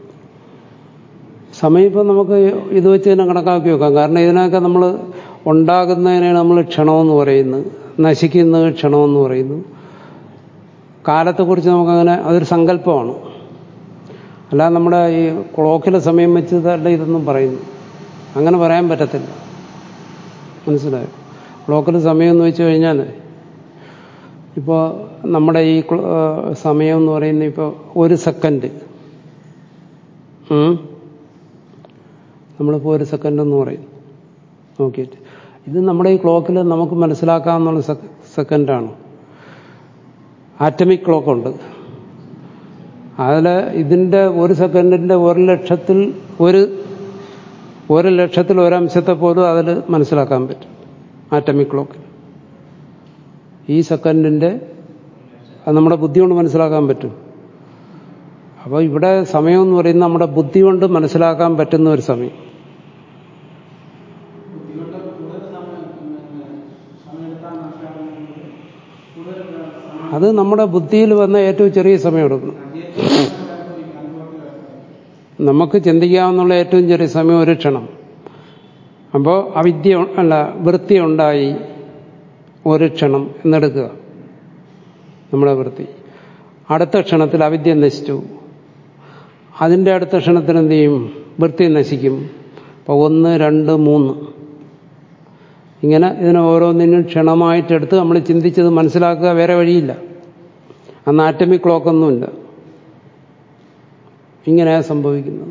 സമയം ഇപ്പം നമുക്ക് ഇത് വെച്ച് തന്നെ കണക്കാക്കി വെക്കാം കാരണം ഇതിനൊക്കെ നമ്മൾ ഉണ്ടാകുന്നതിനാണ് നമ്മൾ ക്ഷണമെന്ന് പറയുന്നത് നശിക്കുന്നത് ക്ഷണമെന്ന് പറയുന്നു കാലത്തെക്കുറിച്ച് നമുക്കങ്ങനെ അതൊരു സങ്കല്പമാണ് അല്ലാതെ നമ്മുടെ ഈ ക്ലോക്കിലെ സമയം വെച്ച് തന്നെ ഇതൊന്നും പറയുന്നു അങ്ങനെ പറയാൻ പറ്റത്തില്ല മനസ്സിലായോ ക്ലോക്കിൽ സമയം എന്ന് വെച്ച് കഴിഞ്ഞാൽ ഇപ്പോൾ നമ്മുടെ ഈ ക്ലോ- ആ, സമയം എന്ന് പറയുന്നത് ഇപ്പോൾ ഒരു സെക്കൻഡ് ഉം. നമ്മളിപ്പോൾ ഒരു സെക്കൻഡ് എന്ന് പറയും നോക്കിയിട്ട് ഇത് നമ്മുടെ ഈ ക്ലോക്കിൽ നമുക്ക് മനസ്സിലാക്കാവുന്ന സെക്ക- സെക്കൻഡാണ് ആറ്റമിക് ക്ലോക്കുണ്ട് അതിൽ ഇതിൻ്റെ ഒരു സെക്കൻഡിൻ്റെ ഒരു ലക്ഷത്തിൽ ഒരു ഒരു ലക്ഷത്തിൽ ഒരംശത്തെ പോലും അതിൽ മനസ്സിലാക്കാൻ പറ്റും ആറ്റമിക് ക്ലോക്കിൽ ഈ സെക്കൻഡിൻ്റെ അത് നമ്മുടെ ബുദ്ധി കൊണ്ട് മനസ്സിലാക്കാൻ പറ്റും അപ്പോൾ ഇവിടെ സമയം എന്ന് പറയുന്നത് നമ്മുടെ ബുദ്ധി കൊണ്ട് മനസ്സിലാക്കാൻ പറ്റുന്ന ഒരു സമയം ബുദ്ധിമുട്ട് കൂടുതൽ സമയം പിന്നെ സമയമെടുത്താൽ മനസ്സിലാക്കുന്നത് കൂടുതൽ സമയം അത് നമ്മുടെ ബുദ്ധിയിൽ വന്ന ഏറ്റവും ചെറിയ സമയം എടുക്കും അനുഭവത്തിൽ വരുന്നത് നമുക്ക് ചിന്തിക്കാവുന്നുള്ള ഏറ്റവും ചെറിയ സമയം ഒരു ക്ഷണം അപ്പോൾ അവിദ്യ അല്ല വൃത്തി ഉണ്ടായി ഒരു ക്ഷണം എന്നെടുക്കുക നമ്മുടെ വൃത്തി അടുത്ത ക്ഷണത്തിൽ അവിദ്യ നശിച്ചു അതിൻ്റെ അടുത്ത ക്ഷണത്തിൽ എന്ത് ചെയ്യും വൃത്തി നശിക്കും അപ്പോൾ ഒന്ന് രണ്ട് മൂന്ന് ഇങ്ങനെ ഇതിനെ ഓരോന്നിനും ക്ഷണമായിട്ടെടുത്ത് നമ്മൾ ചിന്തിച്ചത് മനസ്സിലാക്കുക വേറെ വഴിയില്ല അന്ന് ആറ്റമിക് ക്ലോക്കൊന്നുമില്ല ഇങ്ങനെയാണ് സംഭവിക്കുന്നത്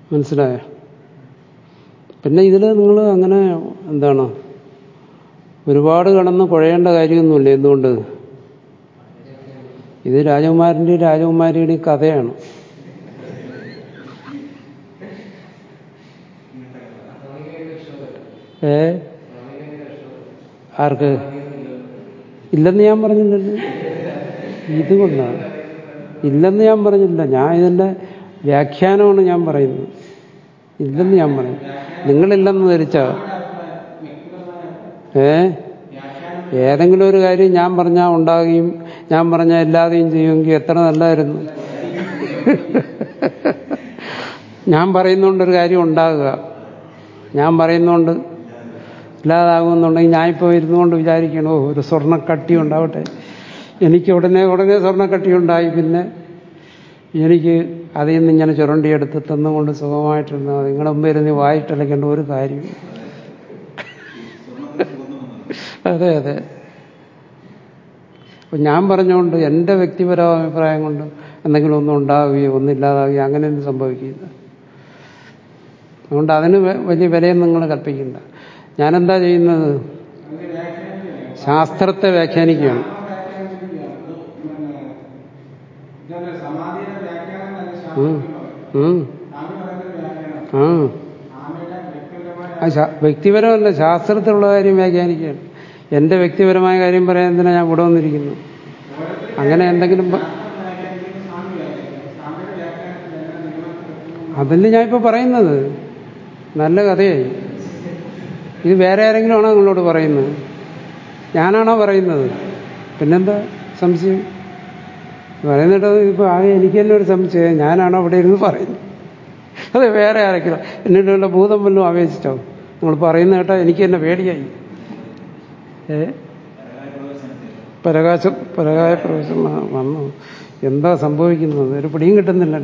മനസ്സിലായോ പിന്നെ ഇതിൽ നിങ്ങൾ അങ്ങനെ എന്താണ് ഒരുപാട് കടന്ന് കുഴയേണ്ട കാര്യമൊന്നുമില്ല എന്തുകൊണ്ട് ഇത് രാജകുമാരൻ്റെയും രാജകുമാരിയുടെയും കഥയാണ് ഏ ആർക്ക് ഇല്ലെന്ന് ഞാൻ പറഞ്ഞില്ലല്ലോ ഇതുകൊണ്ടാണ് ഇല്ലെന്ന് ഞാൻ പറഞ്ഞില്ല ഞാൻ ഇതിൻ്റെ വ്യാഖ്യാനമാണ് ഞാൻ പറയുന്നത് ഇല്ലെന്ന് ഞാൻ പറഞ്ഞു നിങ്ങളില്ലെന്ന് ധരിച്ച ഏ ഏതെങ്കിലും ഒരു കാര്യം ഞാൻ പറഞ്ഞാൽ ഉണ്ടാകുകയും ഞാൻ പറഞ്ഞാൽ ഇല്ലാതെയും ചെയ്യുമെങ്കിൽ എത്ര നല്ലതായിരുന്നു ഞാൻ പറയുന്നതുകൊണ്ട് ഒരു കാര്യം ഉണ്ടാകുക ഞാൻ പറയുന്നതുകൊണ്ട് ഇല്ലാതാകുമെന്നുണ്ടെങ്കിൽ ഞാൻ ഇപ്പോൾ ഇരുന്നുകൊണ്ട് വിചാരിക്കണോ ഒരു സ്വർണ്ണക്കട്ടി ഉണ്ടാവട്ടെ എനിക്ക് ഉടനെ ഉടനെ സ്വർണ്ണക്കട്ടി ഉണ്ടായി പിന്നെ എനിക്ക് അതിൽ നിന്ന് ഇങ്ങനെ ചുരണ്ടിയെടുത്ത് തന്നുകൊണ്ട് സുഖമായിട്ടിരുന്ന നിങ്ങളുടെ മുമ്പ് ഇരുന്ന് വായിട്ടലക്കേണ്ട ഒരു കാര്യം അതെ അതെ അപ്പൊ ഞാൻ പറഞ്ഞുകൊണ്ട് എൻ്റെ വ്യക്തിപര അഭിപ്രായം കൊണ്ട് എന്തെങ്കിലും ഒന്നും ഉണ്ടാവുകയോ ഒന്നും ഇല്ലാതാവുകയോ അങ്ങനെയൊന്നും സംഭവിക്കില്ല അതുകൊണ്ട് അതിന് വ- വലിയ വിലയും നിങ്ങൾ കൽപ്പിക്കണ്ട ഞാനെന്താ ചെയ്യുന്നത് അതിന്റെ വ്യാഖ്യാനിക്കുകയാണ് ശാസ്ത്രത്തെ വ്യാഖ്യാനിക്കുകയാണ് ഇതന്നെ സമാധിയുടെ വ്യാഖ്യാനം തന്നെ ഉം. ശാസ്ത്രം ഉം. സ്വാമി പറയുന്ന വ്യാഖ്യാനം ആ ആമയുടെ വ്യക്തിപരമായ ആ ശാ- വ്യക്തിപരമല്ല ശാസ്ത്രത്തിലുള്ള കാര്യം വ്യാഖ്യാനിക്കുകയാണ് എൻ്റെ വ്യക്തിപരമായ കാര്യം പറയാൻ എന്തിനാ ഞാൻ ഇവിടെ വന്നിരിക്കുന്നു അങ്ങനെ എന്തെങ്കിലും പ- ശാസ്ത്രം വ്യാഖ്യാനിക്കുന്ന സ്വാമി വ്യാഖ്യാനിക്കും സ്വാമിയുടെ വ്യാഖ്യാനത്തിൽ എങ്ങനെ നിയമത്തിൽ അതല്ലേ ഞാൻ ഇപ്പോൾ പറയുന്നത് നല്ല കഥയായി ഇത് വേറെ ആരെങ്കിലും ആണോ നിങ്ങളോട് പറയുന്നത് ഞാനാണോ പറയുന്നത് പിന്നെന്താ സംശയം പറയുന്നിട്ട് ഇപ്പോൾ ആകെ എനിക്ക് തന്നെ ഒരു സംശയം ഞാനാണോ അവിടെ ഇരുന്ന് പറയുന്നത് അതെ വേറെ ആരെങ്കിലും എന്നിട്ട് വല്ല ഭൂതം വല്ലതും ആവേശിച്ചോ നിങ്ങൾ പറയുന്ന കേട്ടാ എനിക്ക് തന്നെ പേടിയായി ഏ പരകാശം പരകായ പ്രവേശം വന്നു എന്താ സംഭവിക്കുന്നത് ഒരു പിടിയും കിട്ടുന്നില്ല